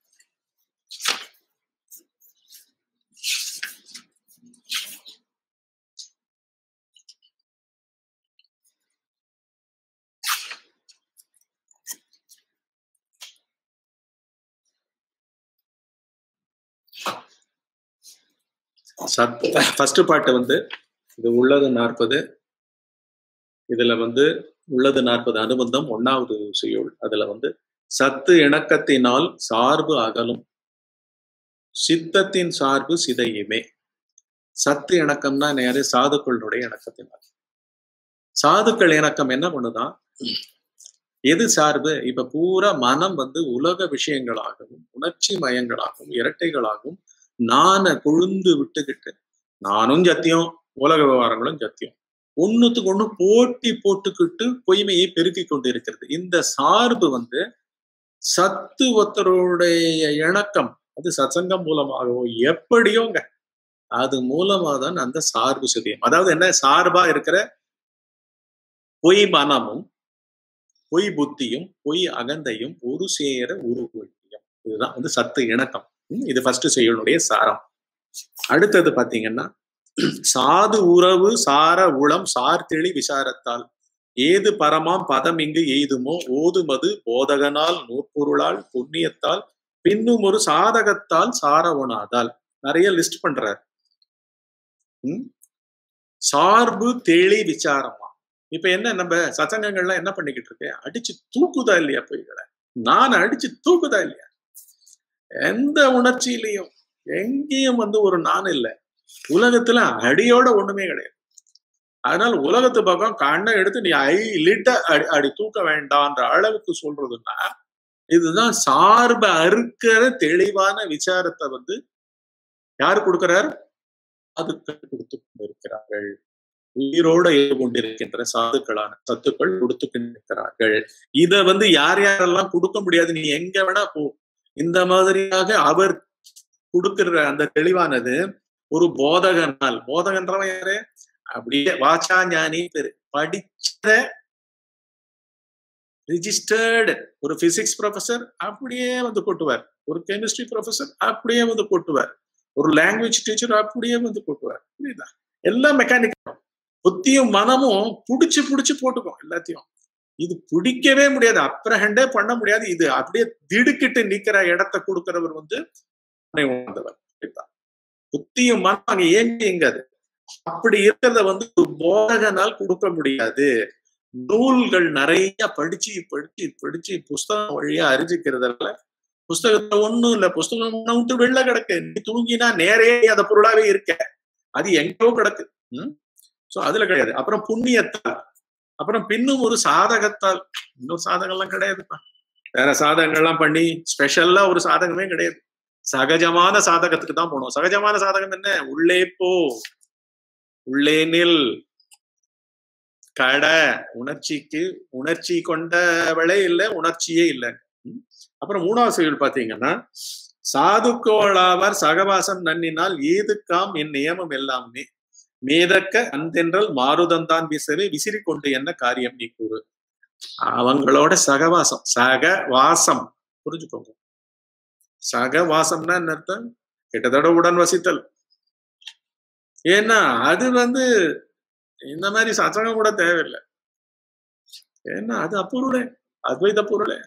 சத் ஃபர்ஸ்ட் பாட்டு வந்து இது உள்ளது நாற்பது இதுல வந்து உள்ளது நாற்பது அனுபந்தம் ஒன்னாவது செய்யுள் அதுல வந்து சத்து இணக்கத்தினால் சார்பு அகலும் சித்தத்தின் சார்பு சிதையுமே சத்து இணக்கம்னா நேரே சாதுக்களுடைய இணக்கத்தினால் சாதுக்கள் இணக்கம் என்ன பண்ணுதான் எது சார்பு இப்ப பூரா மனம் வந்து உலக விஷயங்களாகவும் உணர்ச்சி மயங்களாகவும் இரட்டைகளாகவும் நான கொழுந்து விட்டுக்கிட்டு நானும் சத்தியம் உலக விவகாரங்களும் சத்தியம் ஒண்ணுத்துக்கு ஒண்ணு போட்டி போட்டுக்கிட்டு பொய்மையை பெருக்கி கொண்டு இருக்கிறது இந்த சார்பு வந்து சத்து ஒருத்தருடைய இணக்கம் அது சத்சங்கம் மூலமாகவோ எப்படியோங்க அது மூலமா தான் அந்த சார்பு சிதையும் அதாவது என்ன சார்பா இருக்கிற பொய் மனமும் பொய் புத்தியும் பொய் அகந்தையும் ஒரு சேர உருவழியும் இதுதான் வந்து சத்து இணக்கம் இது ஃபர்ஸ்ட் செய்யனுடைய சாரம் அடுத்தது பாத்தீங்கன்னா சாது உறவு சார உளம் சார்தெளி விசாரத்தால் ஏது பரமாம் பதம் இங்கு எய்துமோ ஓதுமது போதகனால் நூற்பொருளால் புண்ணியத்தால் பின்னும் ஒரு சாதகத்தால் சாரவனாதால் நிறைய லிஸ்ட் பண்றார் சார்பு தெளி விசாரமா இப்ப என்ன நம்ம சச்சங்கங்கள்லாம் என்ன பண்ணிக்கிட்டு இருக்கேன் அடிச்சு தூக்குதா இல்லையா பொய்களை நான் அடிச்சு தூக்குதா இல்லையா எந்த உணர்ச்சியிலையும் எங்கேயும் வந்து ஒரு நான் இல்லை உலகத்துல அடியோட ஒண்ணுமே கிடையாது அதனால உலகத்து பக்கம் கண்ணை எடுத்து நீ ஐ லிட்ட அடி அடி தூக்க வேண்டான்ற அளவுக்கு சொல்றதுன்னா இதுதான் சார்பு அறுக்கிற தெளிவான விசாரத்தை வந்து யாரு கொடுக்கிறார் சாதுக்கள் கொடுத்து கொண்டிருக்கிறார்கள் உயிரோட இருந்து கொண்டிருக்கின்ற சாதுக்களான சத்துக்கள் கொடுத்து கொண்டிருக்கிறார்கள் இத வந்து யார் யாரெல்லாம் கொடுக்க முடியாது நீ எங்க வேணா போ இந்த மாதிரியாக அவர் கொடுக்கிற அந்த தெளிவானது ஒரு போதகனால் போதகன்றவன் யாரு அப்படியே வாச்சா ஞானி பேரு படிச்ச ரிஜிஸ்டர்டு ஒரு பிசிக்ஸ் ப்ரொஃபசர் அப்படியே வந்து கொட்டுவார் ஒரு கெமிஸ்ட்ரி ப்ரொஃபசர் அப்படியே வந்து கொட்டுவார் ஒரு லாங்குவேஜ் டீச்சர் அப்படியே வந்து கொட்டுவார் புரியுதா எல்லாம் மெக்கானிக்கல் புத்தியும் மனமும் புடிச்சு புடிச்சு போட்டுக்கும் எல்லாத்தையும் இது பிடிக்கவே முடியாது அப்ரஹண்டே பண்ண முடியாது இது அப்படியே திடுக்கிட்டு நிக்கிற இடத்த கொடுக்கிறவர் வந்து உணர்ந்தவர் புத்தியும் மனம் அங்க ஏங்கி எங்காது அப்படி இருக்கிறத வந்து போதகனால் கொடுக்க முடியாது நூல்கள் நிறைய படிச்சு படிச்சு படிச்சு புஸ்தகம் வழியா அறிஞ்சிக்கிறதுனால புஸ்தகத்துல ஒண்ணும் இல்ல புஸ்தகம் விட்டு வெளில கிடக்கு நீ தூங்கினா நேரே அந்த பொருளாவே இருக்க அது எங்கோ கிடக்கு உம் சோ அதுல கிடையாது அப்புறம் புண்ணியத்தால் அப்புறம் பின்னும் ஒரு சாதகத்தால் இன்னொரு சாதகம்லாம் கிடையாதுப்பா வேற சாதகங்கள்லாம் பண்ணி ஸ்பெஷல்லா ஒரு சாதகமே கிடையாது சகஜமான சாதகத்துக்கு தான் போகணும் சகஜமான சாதகம் என்ன உள்ளே போ உள்ளே நில் கடை உணர்ச்சிக்கு உணர்ச்சி கொண்டவளே இல்லை உணர்ச்சியே இல்லை அப்புறம் மூணாவது செயல் பாத்தீங்கன்னா சாதுக்கோளாவர் சகவாசம் நன்னினால் ஏதுக்காம் என் நியமம் எல்லாமே மேதக்க அந்தென்றல் மாறுதந்தான் வீசவே விசிறி கொண்டு என்ன காரியம் நீ கூறு அவங்களோட சகவாசம் சகவாசம் புரிஞ்சுக்கோங்க சகவாசம்னா என்ன அர்த்தம் கிட்டத்தட்ட உடன் வசித்தல் ஏன்னா அது வந்து இந்த மாதிரி சச்சங்கம் கூட தேவையில்லை ஏன்னா அது அப்பொருளே அத்வைத பொருளே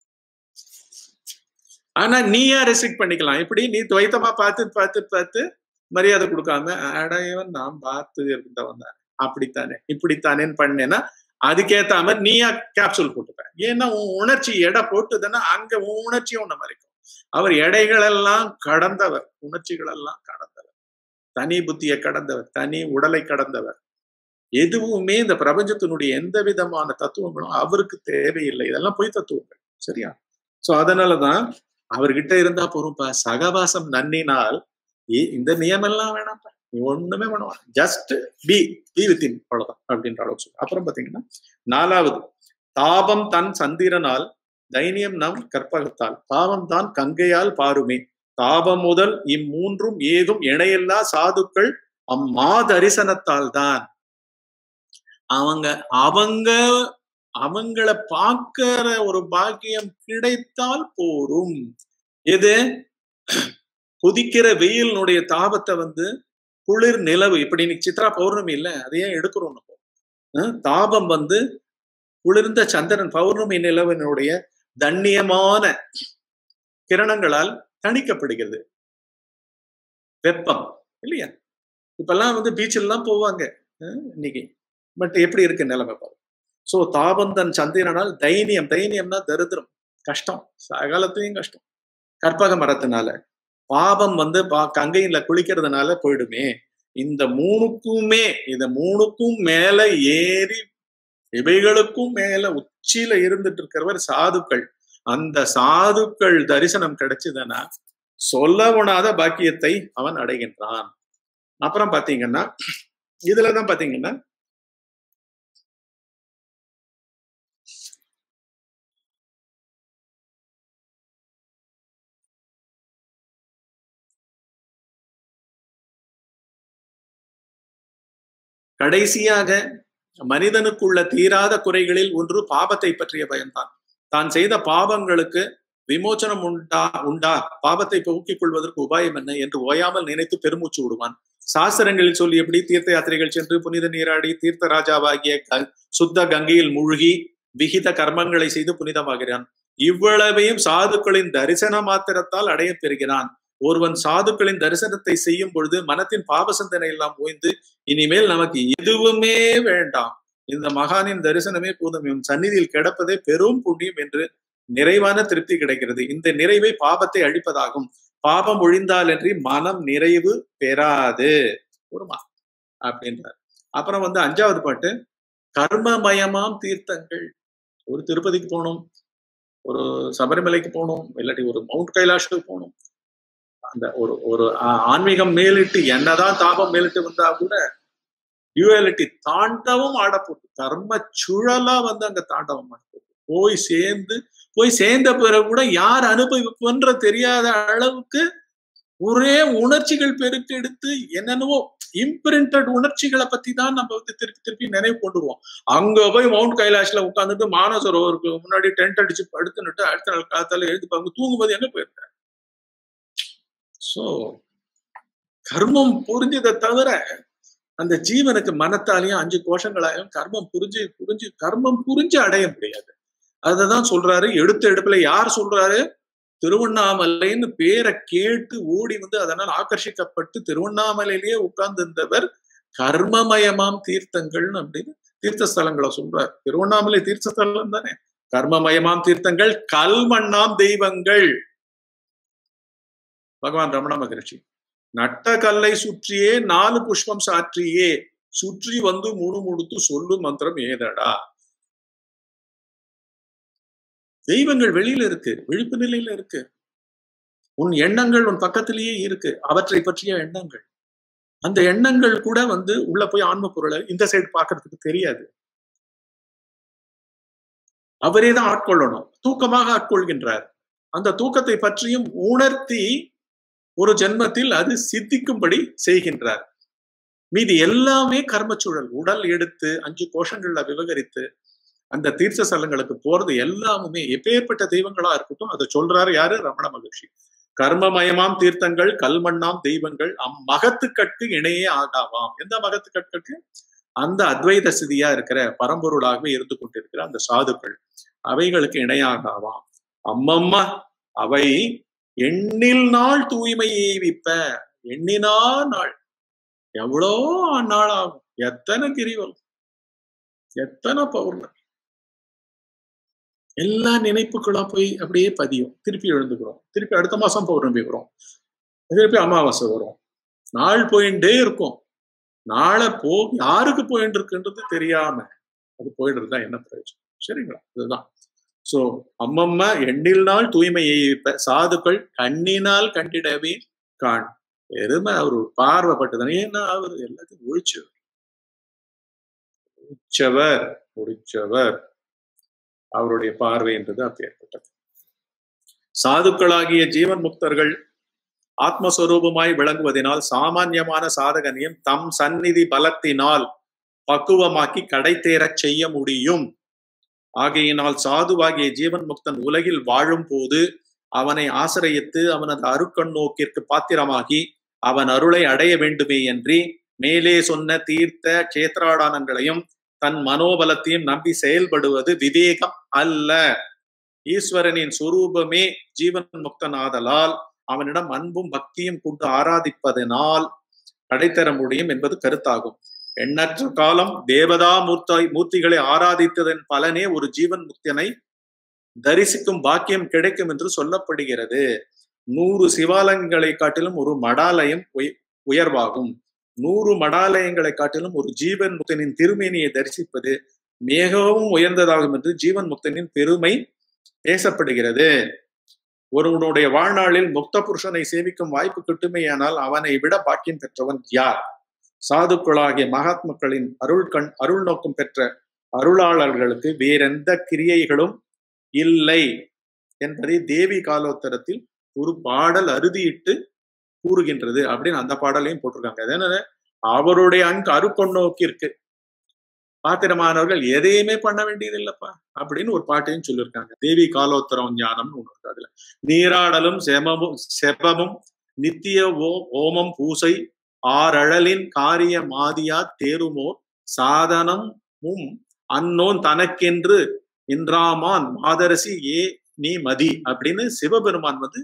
ஆனா நீயா ரெஸ்ட்ரிக்ட் பண்ணிக்கலாம் எப்படி நீ துவைத்தமா பார்த்து பார்த்து பார்த்து மரியாதை கொடுக்காம அடையவன் நான் பார்த்து இருந்தவன் தான் அப்படித்தானே இப்படித்தானேன்னு பண்ணேன்னா அதுக்கேத்த மாதிரி நீயா கேப்சூல் போட்டுப்ப ஏன்னா உன் உணர்ச்சி எடை போட்டுதுன்னா அங்க உன் உணர்ச்சியும் உன்னை மறைக்கும் அவர் எடைகள் எல்லாம் கடந்தவர் உணர்ச்சிகள் எல்லாம் கடந்தவர் தனி புத்தியை கடந்தவர் தனி உடலை கடந்தவர் எதுவுமே இந்த பிரபஞ்சத்தினுடைய எந்த விதமான தத்துவங்களும் அவருக்கு தேவையில்லை இதெல்லாம் பொய் தத்துவங்கள் சரியா சோ அதனாலதான் அவர்கிட்ட இருந்தா போறோம்ப்பா சகவாசம் நன்னினால் இந்த நியமெல்லாம் வேணாம்ப்பா நீ ஒண்ணுமே பண்ணுவான் ஜஸ்ட் பி பி வித்தின் அவ்வளவுதான் அப்படின்ற அளவுக்கு சொல்லு அப்புறம் பாத்தீங்கன்னா நாலாவது தாபம் தன் சந்திரனால் தைனியம் நம் கற்பகத்தால் தாபம் தான் கங்கையால் பாருமே தாபம் முதல் இம்மூன்றும் ஏதும் இணையில்லா சாதுக்கள் அம்மா தரிசனத்தால் தான் அவங்க அவங்க அவங்கள பார்க்கிற ஒரு பாக்கியம் கிடைத்தால் போரும் எது கொதிக்கிற வெயிலினுடைய தாபத்தை வந்து குளிர் நிலவு இப்படி இன்னைக்கு சித்ரா பௌர்ணமி இல்ல அதையே எடுக்கிறோம் நம்ம தாபம் வந்து குளிர்ந்த சந்திரன் பௌர்ணமி நிலவனுடைய தண்ணியமான கிரணங்களால் தணிக்கப்படுகிறது வெப்பம் இல்லையா இப்பெல்லாம் வந்து பீச்சில் போவாங்க இன்னைக்கு பட் எப்படி இருக்கு நிலைமை பாரு சோ தாபந்தன் சந்திரனால் தைனியம் தைனியம்னா தரித்திரம் கஷ்டம் சகாலத்தையும் கஷ்டம் கற்பக மரத்தினால பாபம் வந்து பா கங்கையில குளிக்கிறதுனால போயிடுமே இந்த மூணுக்குமே இந்த மூணுக்கும் மேல ஏறி இவைகளுக்கும் மேல உச்சியில இருந்துட்டு இருக்கிறவர் சாதுக்கள் அந்த சாதுக்கள் தரிசனம் கிடைச்சதுன்னா சொல்ல உணாத பாக்கியத்தை அவன் அடைகின்றான் அப்புறம் பாத்தீங்கன்னா இதுலதான் பாத்தீங்கன்னா கடைசியாக மனிதனுக்குள்ள தீராத குறைகளில் ஒன்று பாபத்தை பற்றிய பயம்தான் தான் செய்த பாவங்களுக்கு விமோச்சனம் உண்டா உண்டா பாவத்தை போக்கிக் கொள்வதற்கு உபாயம் என்ன என்று ஓயாமல் நினைத்து பெருமூச்சு விடுவான் சாஸ்திரங்களில் சொல்லியபடி தீர்த்த யாத்திரைகள் சென்று புனித நீராடி தீர்த்த ராஜாவாகிய சுத்த கங்கையில் மூழ்கி விகித கர்மங்களை செய்து புனிதமாகிறான் இவ்வளவையும் சாதுக்களின் தரிசன மாத்திரத்தால் அடைய பெறுகிறான் ஒருவன் சாதுக்களின் தரிசனத்தை செய்யும் பொழுது மனத்தின் பாவ சிந்தனை எல்லாம் ஓய்ந்து இனிமேல் நமக்கு எதுவுமே வேண்டாம் இந்த மகானின் தரிசனமே போதும் இவன் சந்நிதியில் கிடப்பதே பெரும் புண்ணியம் என்று நிறைவான திருப்தி கிடைக்கிறது இந்த நிறைவை பாபத்தை அழிப்பதாகும் பாபம் ஒழிந்தாலன்றி மனம் நிறைவு பெறாது ஒருமா அப்படின்றார் அப்புறம் வந்து அஞ்சாவது பாட்டு கர்மமயமாம் தீர்த்தங்கள் ஒரு திருப்பதிக்கு போகணும் ஒரு சபரிமலைக்கு போகணும் இல்லாட்டி ஒரு மவுண்ட் கைலாஷுக்கு போகணும் அந்த ஒரு ஒரு ஆன்மீகம் மேலிட்டு என்னதான் தாபம் மேலிட்டு வந்தா கூட டியூவாலிட்டி தாண்டவம் ஆடப்போட்டு கர்ம சுழலா வந்து அங்க தாண்டவம் ஆடப்போட்டு போய் சேர்ந்து போய் சேர்ந்த பிறகு கூட யார் அனுபவிப்புன்ற தெரியாத அளவுக்கு ஒரே உணர்ச்சிகள் பெருக்கெடுத்து என்னென்னவோ இம்பிரிண்டட் உணர்ச்சிகளை பத்தி தான் நம்ம வந்து திருப்பி திருப்பி நினைவு கொண்டுருவோம் அங்க போய் மவுண்ட் கைலாஷ்ல உட்காந்துட்டு மானசரோவருக்கு முன்னாடி டென்ட் அடிச்சு படுத்துனுட்டு அடுத்த நாள் காத்தால எழுந்து அவங்க தூங்கும்போது எங்க போயிருக்காரு சோ கர்மம் புரிஞ்சதை தவிர அந்த ஜீவனுக்கு மனத்தாலையும் அஞ்சு கோஷங்களாயும் கர்மம் புரிஞ்சு புரிஞ்சு கர்மம் புரிஞ்சு அடைய முடியாது அததான் சொல்றாரு எடுத்த எடுப்புல யார் சொல்றாரு திருவண்ணாமலைன்னு பேரை கேட்டு ஓடி வந்து அதனால் ஆக்கர்ஷிக்கப்பட்டு திருவண்ணாமலையிலேயே உட்கார்ந்து இருந்தவர் கர்மமயமாம் தீர்த்தங்கள்னு அப்படின்னு தீர்த்த ஸ்தலங்களை சொல்றார் திருவண்ணாமலை தீர்த்த ஸ்தலம் தானே கர்மமயமாம் தீர்த்தங்கள் கல்மண்ணாம் தெய்வங்கள் பகவான் ரமண மகரிஷி நட்ட கல்லை சுற்றியே நாலு புஷ்பம் சாற்றியே சுற்றி வந்து முணு முடுத்து சொல்லும் மந்திரம் ஏதடா தெய்வங்கள் வெளியில இருக்கு விழிப்பு நிலையில இருக்கு உன் எண்ணங்கள் உன் பக்கத்திலேயே இருக்கு அவற்றை பற்றிய எண்ணங்கள் அந்த எண்ணங்கள் கூட வந்து உள்ள போய் ஆன்ம பொருளை இந்த சைடு பாக்குறதுக்கு தெரியாது அவரே தான் ஆட்கொள்ளணும் தூக்கமாக ஆட்கொள்கின்றார் அந்த தூக்கத்தை பற்றியும் உணர்த்தி ஒரு ஜென்மத்தில் அது சித்திக்கும்படி செய்கின்றார் மீதி எல்லாமே கர்மச்சூழல் உடல் எடுத்து அஞ்சு கோஷங்கள்ல விவகரித்து அந்த தீர்த்த ஸ்தலங்களுக்கு போறது எல்லாமுமே எப்பேற்பட்ட தெய்வங்களா இருக்கட்டும் அதை சொல்றாரு யாரு ரமண மகிழ்ச்சி கர்மமயமாம் தீர்த்தங்கள் கல்மண்ணாம் தெய்வங்கள் அம்மகத்து கட்கு இணையே ஆகாவாம் எந்த மகத்து கட்கு அந்த அத்வைத ஸ்திதியா இருக்கிற பரம்பொருளாகவே இருந்து கொண்டிருக்கிற அந்த சாதுக்கள் அவைகளுக்கு இணையாகாவாம் அம்மம்மா அவை எண்ணில் நாள் தூய்மையை விப்ப எண்ணினா நாள் எவ்வளோ நாள் ஆகும் எத்தனை கிரிவலம் எத்தனை பௌர்ணமி எல்லா நினைப்புகளா போய் அப்படியே பதியும் திருப்பி எழுந்துக்கிறோம் திருப்பி அடுத்த மாசம் பௌர்ணமி வரும் திருப்பி அமாவாசை வரும் நாள் போயிட்டே இருக்கும் நாளை போ யாருக்கு போயிட்டு இருக்குன்றது தெரியாம அது போயிடுறது தான் என்ன பிரயோஜனம் சரிங்களா இதுதான் சோ அம்மம்மா எண்ணில் நாள் தூய்மையை சாதுக்கள் கண்ணினால் கண்டிடவே காண் வெறுமை அவர் பார்வைப்பட்டதுன்னு ஏன்னா அவர் எல்லாத்தையும் ஒழிச்சவர் ஒழிச்சவர் ஒழிச்சவர் அவருடைய பார்வை என்றது அப்பேற்பட்டது சாதுக்களாகிய ஜீவன் முக்தர்கள் ஆத்மஸ்வரூபமாய் விளங்குவதனால் சாமான்யமான சாதகனையும் தம் சந்நிதி பலத்தினால் பக்குவமாக்கி கடை தேரச் செய்ய முடியும் ஆகையினால் சாதுவாகிய ஜீவன் முக்தன் உலகில் வாழும் போது அவனை ஆசிரியத்து அவனது அருக்கண் நோக்கிற்கு பாத்திரமாகி அவன் அருளை அடைய வேண்டுமே என்று மேலே சொன்ன தீர்த்த கஷேத்ராடானங்களையும் தன் மனோபலத்தையும் நம்பி செயல்படுவது விவேகம் அல்ல ஈஸ்வரனின் சுரூபமே ஜீவன் முக்தன் ஆதலால் அவனிடம் அன்பும் பக்தியும் கொண்டு ஆராதிப்பதனால் கடைத்தர முடியும் என்பது கருத்தாகும் எண்ணற்ற காலம் தேவதா மூர்த்தாய் மூர்த்திகளை ஆராதித்ததன் பலனே ஒரு ஜீவன் முக்தனை தரிசிக்கும் பாக்கியம் கிடைக்கும் என்று சொல்லப்படுகிறது நூறு சிவாலயங்களை காட்டிலும் ஒரு மடாலயம் உயர்வாகும் நூறு மடாலயங்களை காட்டிலும் ஒரு ஜீவன் முக்தனின் திருமேனியை தரிசிப்பது மிகவும் உயர்ந்ததாகும் என்று ஜீவன் முக்தனின் பெருமை பேசப்படுகிறது ஒருவனுடைய வாழ்நாளில் முக்த புருஷனை சேவிக்கும் வாய்ப்பு கிட்டுமேயானால் அவனை விட பாக்கியம் பெற்றவன் யார் சாதுக்களாகிய மகாத்மாக்களின் அருள் கண் அருள் நோக்கம் பெற்ற அருளாளர்களுக்கு வேறெந்த கிரியைகளும் இல்லை என்பதை தேவி காலோத்தரத்தில் ஒரு பாடல் அறுதியிட்டு கூறுகின்றது அப்படின்னு அந்த பாடலையும் போட்டிருக்காங்க அது என்ன அவருடைய அன்பு அருப்பொன்னோக்கிற்கு பாத்திரமானவர்கள் எதையுமே பண்ண வேண்டியது இல்லப்பா அப்படின்னு ஒரு பாட்டையும் சொல்லியிருக்காங்க தேவி காலோத்தரம் ஞானம்னு ஒண்ணு இருக்கு அதுல நீராடலும் செமமும் செபமும் நித்திய ஓ ஓமம் பூசை ஆரழலின் காரிய மாதியா தேருமோ சாதனமும் அன்னோன் தனக்கென்று இன்றாமான் மாதரசி ஏ நீ மதி அப்படின்னு சிவபெருமான் வந்து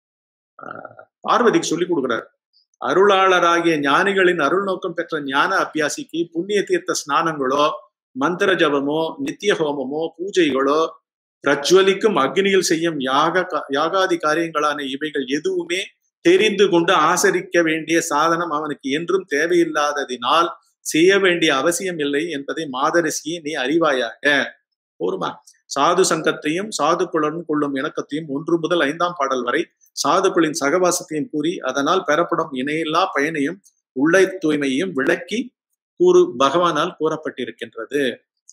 பார்வதிக்கு சொல்லி கொடுக்குறாரு அருளாளராகிய ஞானிகளின் அருள் நோக்கம் பெற்ற ஞான அபியாசிக்கு புண்ணிய தீர்த்த ஸ்நானங்களோ மந்திர ஜபமோ நித்திய ஹோமமோ பூஜைகளோ பிரஜ்வலிக்கும் அக்னியில் செய்யும் யாக யாகாதி காரியங்களான இவைகள் எதுவுமே தெரிந்து கொண்டு ஆசரிக்க வேண்டிய சாதனம் அவனுக்கு என்றும் தேவையில்லாததினால் செய்ய வேண்டிய அவசியம் இல்லை என்பதை மாதரசியை நீ அறிவாயாக போருமா சாது சங்கத்தையும் சாதுக்குடன் கொள்ளும் இணக்கத்தையும் ஒன்று முதல் ஐந்தாம் பாடல் வரை சாதுக்களின் சகவாசத்தையும் கூறி அதனால் பெறப்படும் இணையில்லா பயனையும் உள்ளை தூய்மையையும் விளக்கி கூறு பகவானால் கூறப்பட்டிருக்கின்றது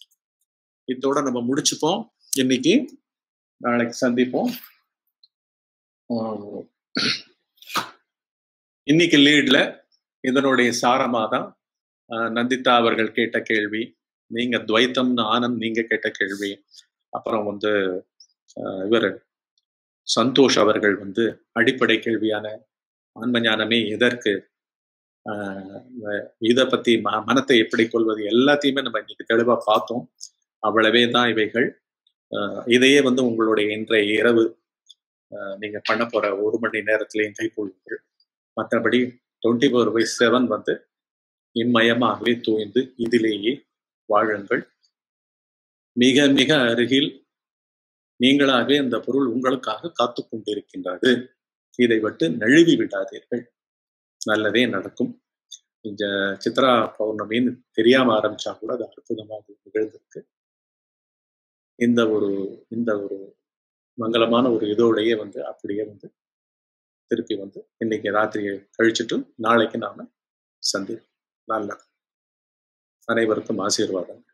இதோட நம்ம முடிச்சுப்போம் இன்னைக்கு நாளைக்கு சந்திப்போம் இன்னைக்கு லீட்ல இதனுடைய சாரமா தான் நந்திதா அவர்கள் கேட்ட கேள்வி நீங்க துவைத்தம்னு ஆனந்த் நீங்க கேட்ட கேள்வி அப்புறம் வந்து இவர் சந்தோஷ் அவர்கள் வந்து அடிப்படை கேள்வியான ஆன்ம ஞானமே எதற்கு இதை பத்தி ம மனத்தை எப்படி கொள்வது எல்லாத்தையுமே நம்ம இன்னைக்கு தெளிவா பார்த்தோம் அவ்வளவே தான் இவைகள் இதையே வந்து உங்களுடைய இன்றைய இரவு நீங்க பண்ண போற ஒரு மணி நேரத்திலையும் கைக்கொள்வீர்கள் மற்றபடி டுவெண்ட்டி ஃபோர் பை செவன் வந்து இம்மயமாகவே தூய்ந்து இதிலேயே வாழுங்கள் மிக மிக அருகில் நீங்களாகவே இந்த பொருள் உங்களுக்காக காத்து கொண்டிருக்கின்றது இதை விட்டு நழுவி விடாதீர்கள் நல்லதே நடக்கும் இந்த சித்ரா பௌர்ணமின்னு தெரியாம ஆரம்பிச்சா கூட அது அற்புதமாக நிகழ்ந்திருக்கு இந்த ஒரு இந்த ஒரு மங்களமான ஒரு இதோடையே வந்து அப்படியே வந்து திருப்பி வந்து இன்னைக்கு ராத்திரியை கழிச்சுட்டு நாளைக்கு நாம சந்திப்போம் நல்ல அனைவருக்கும் ஆசீர்வாதம்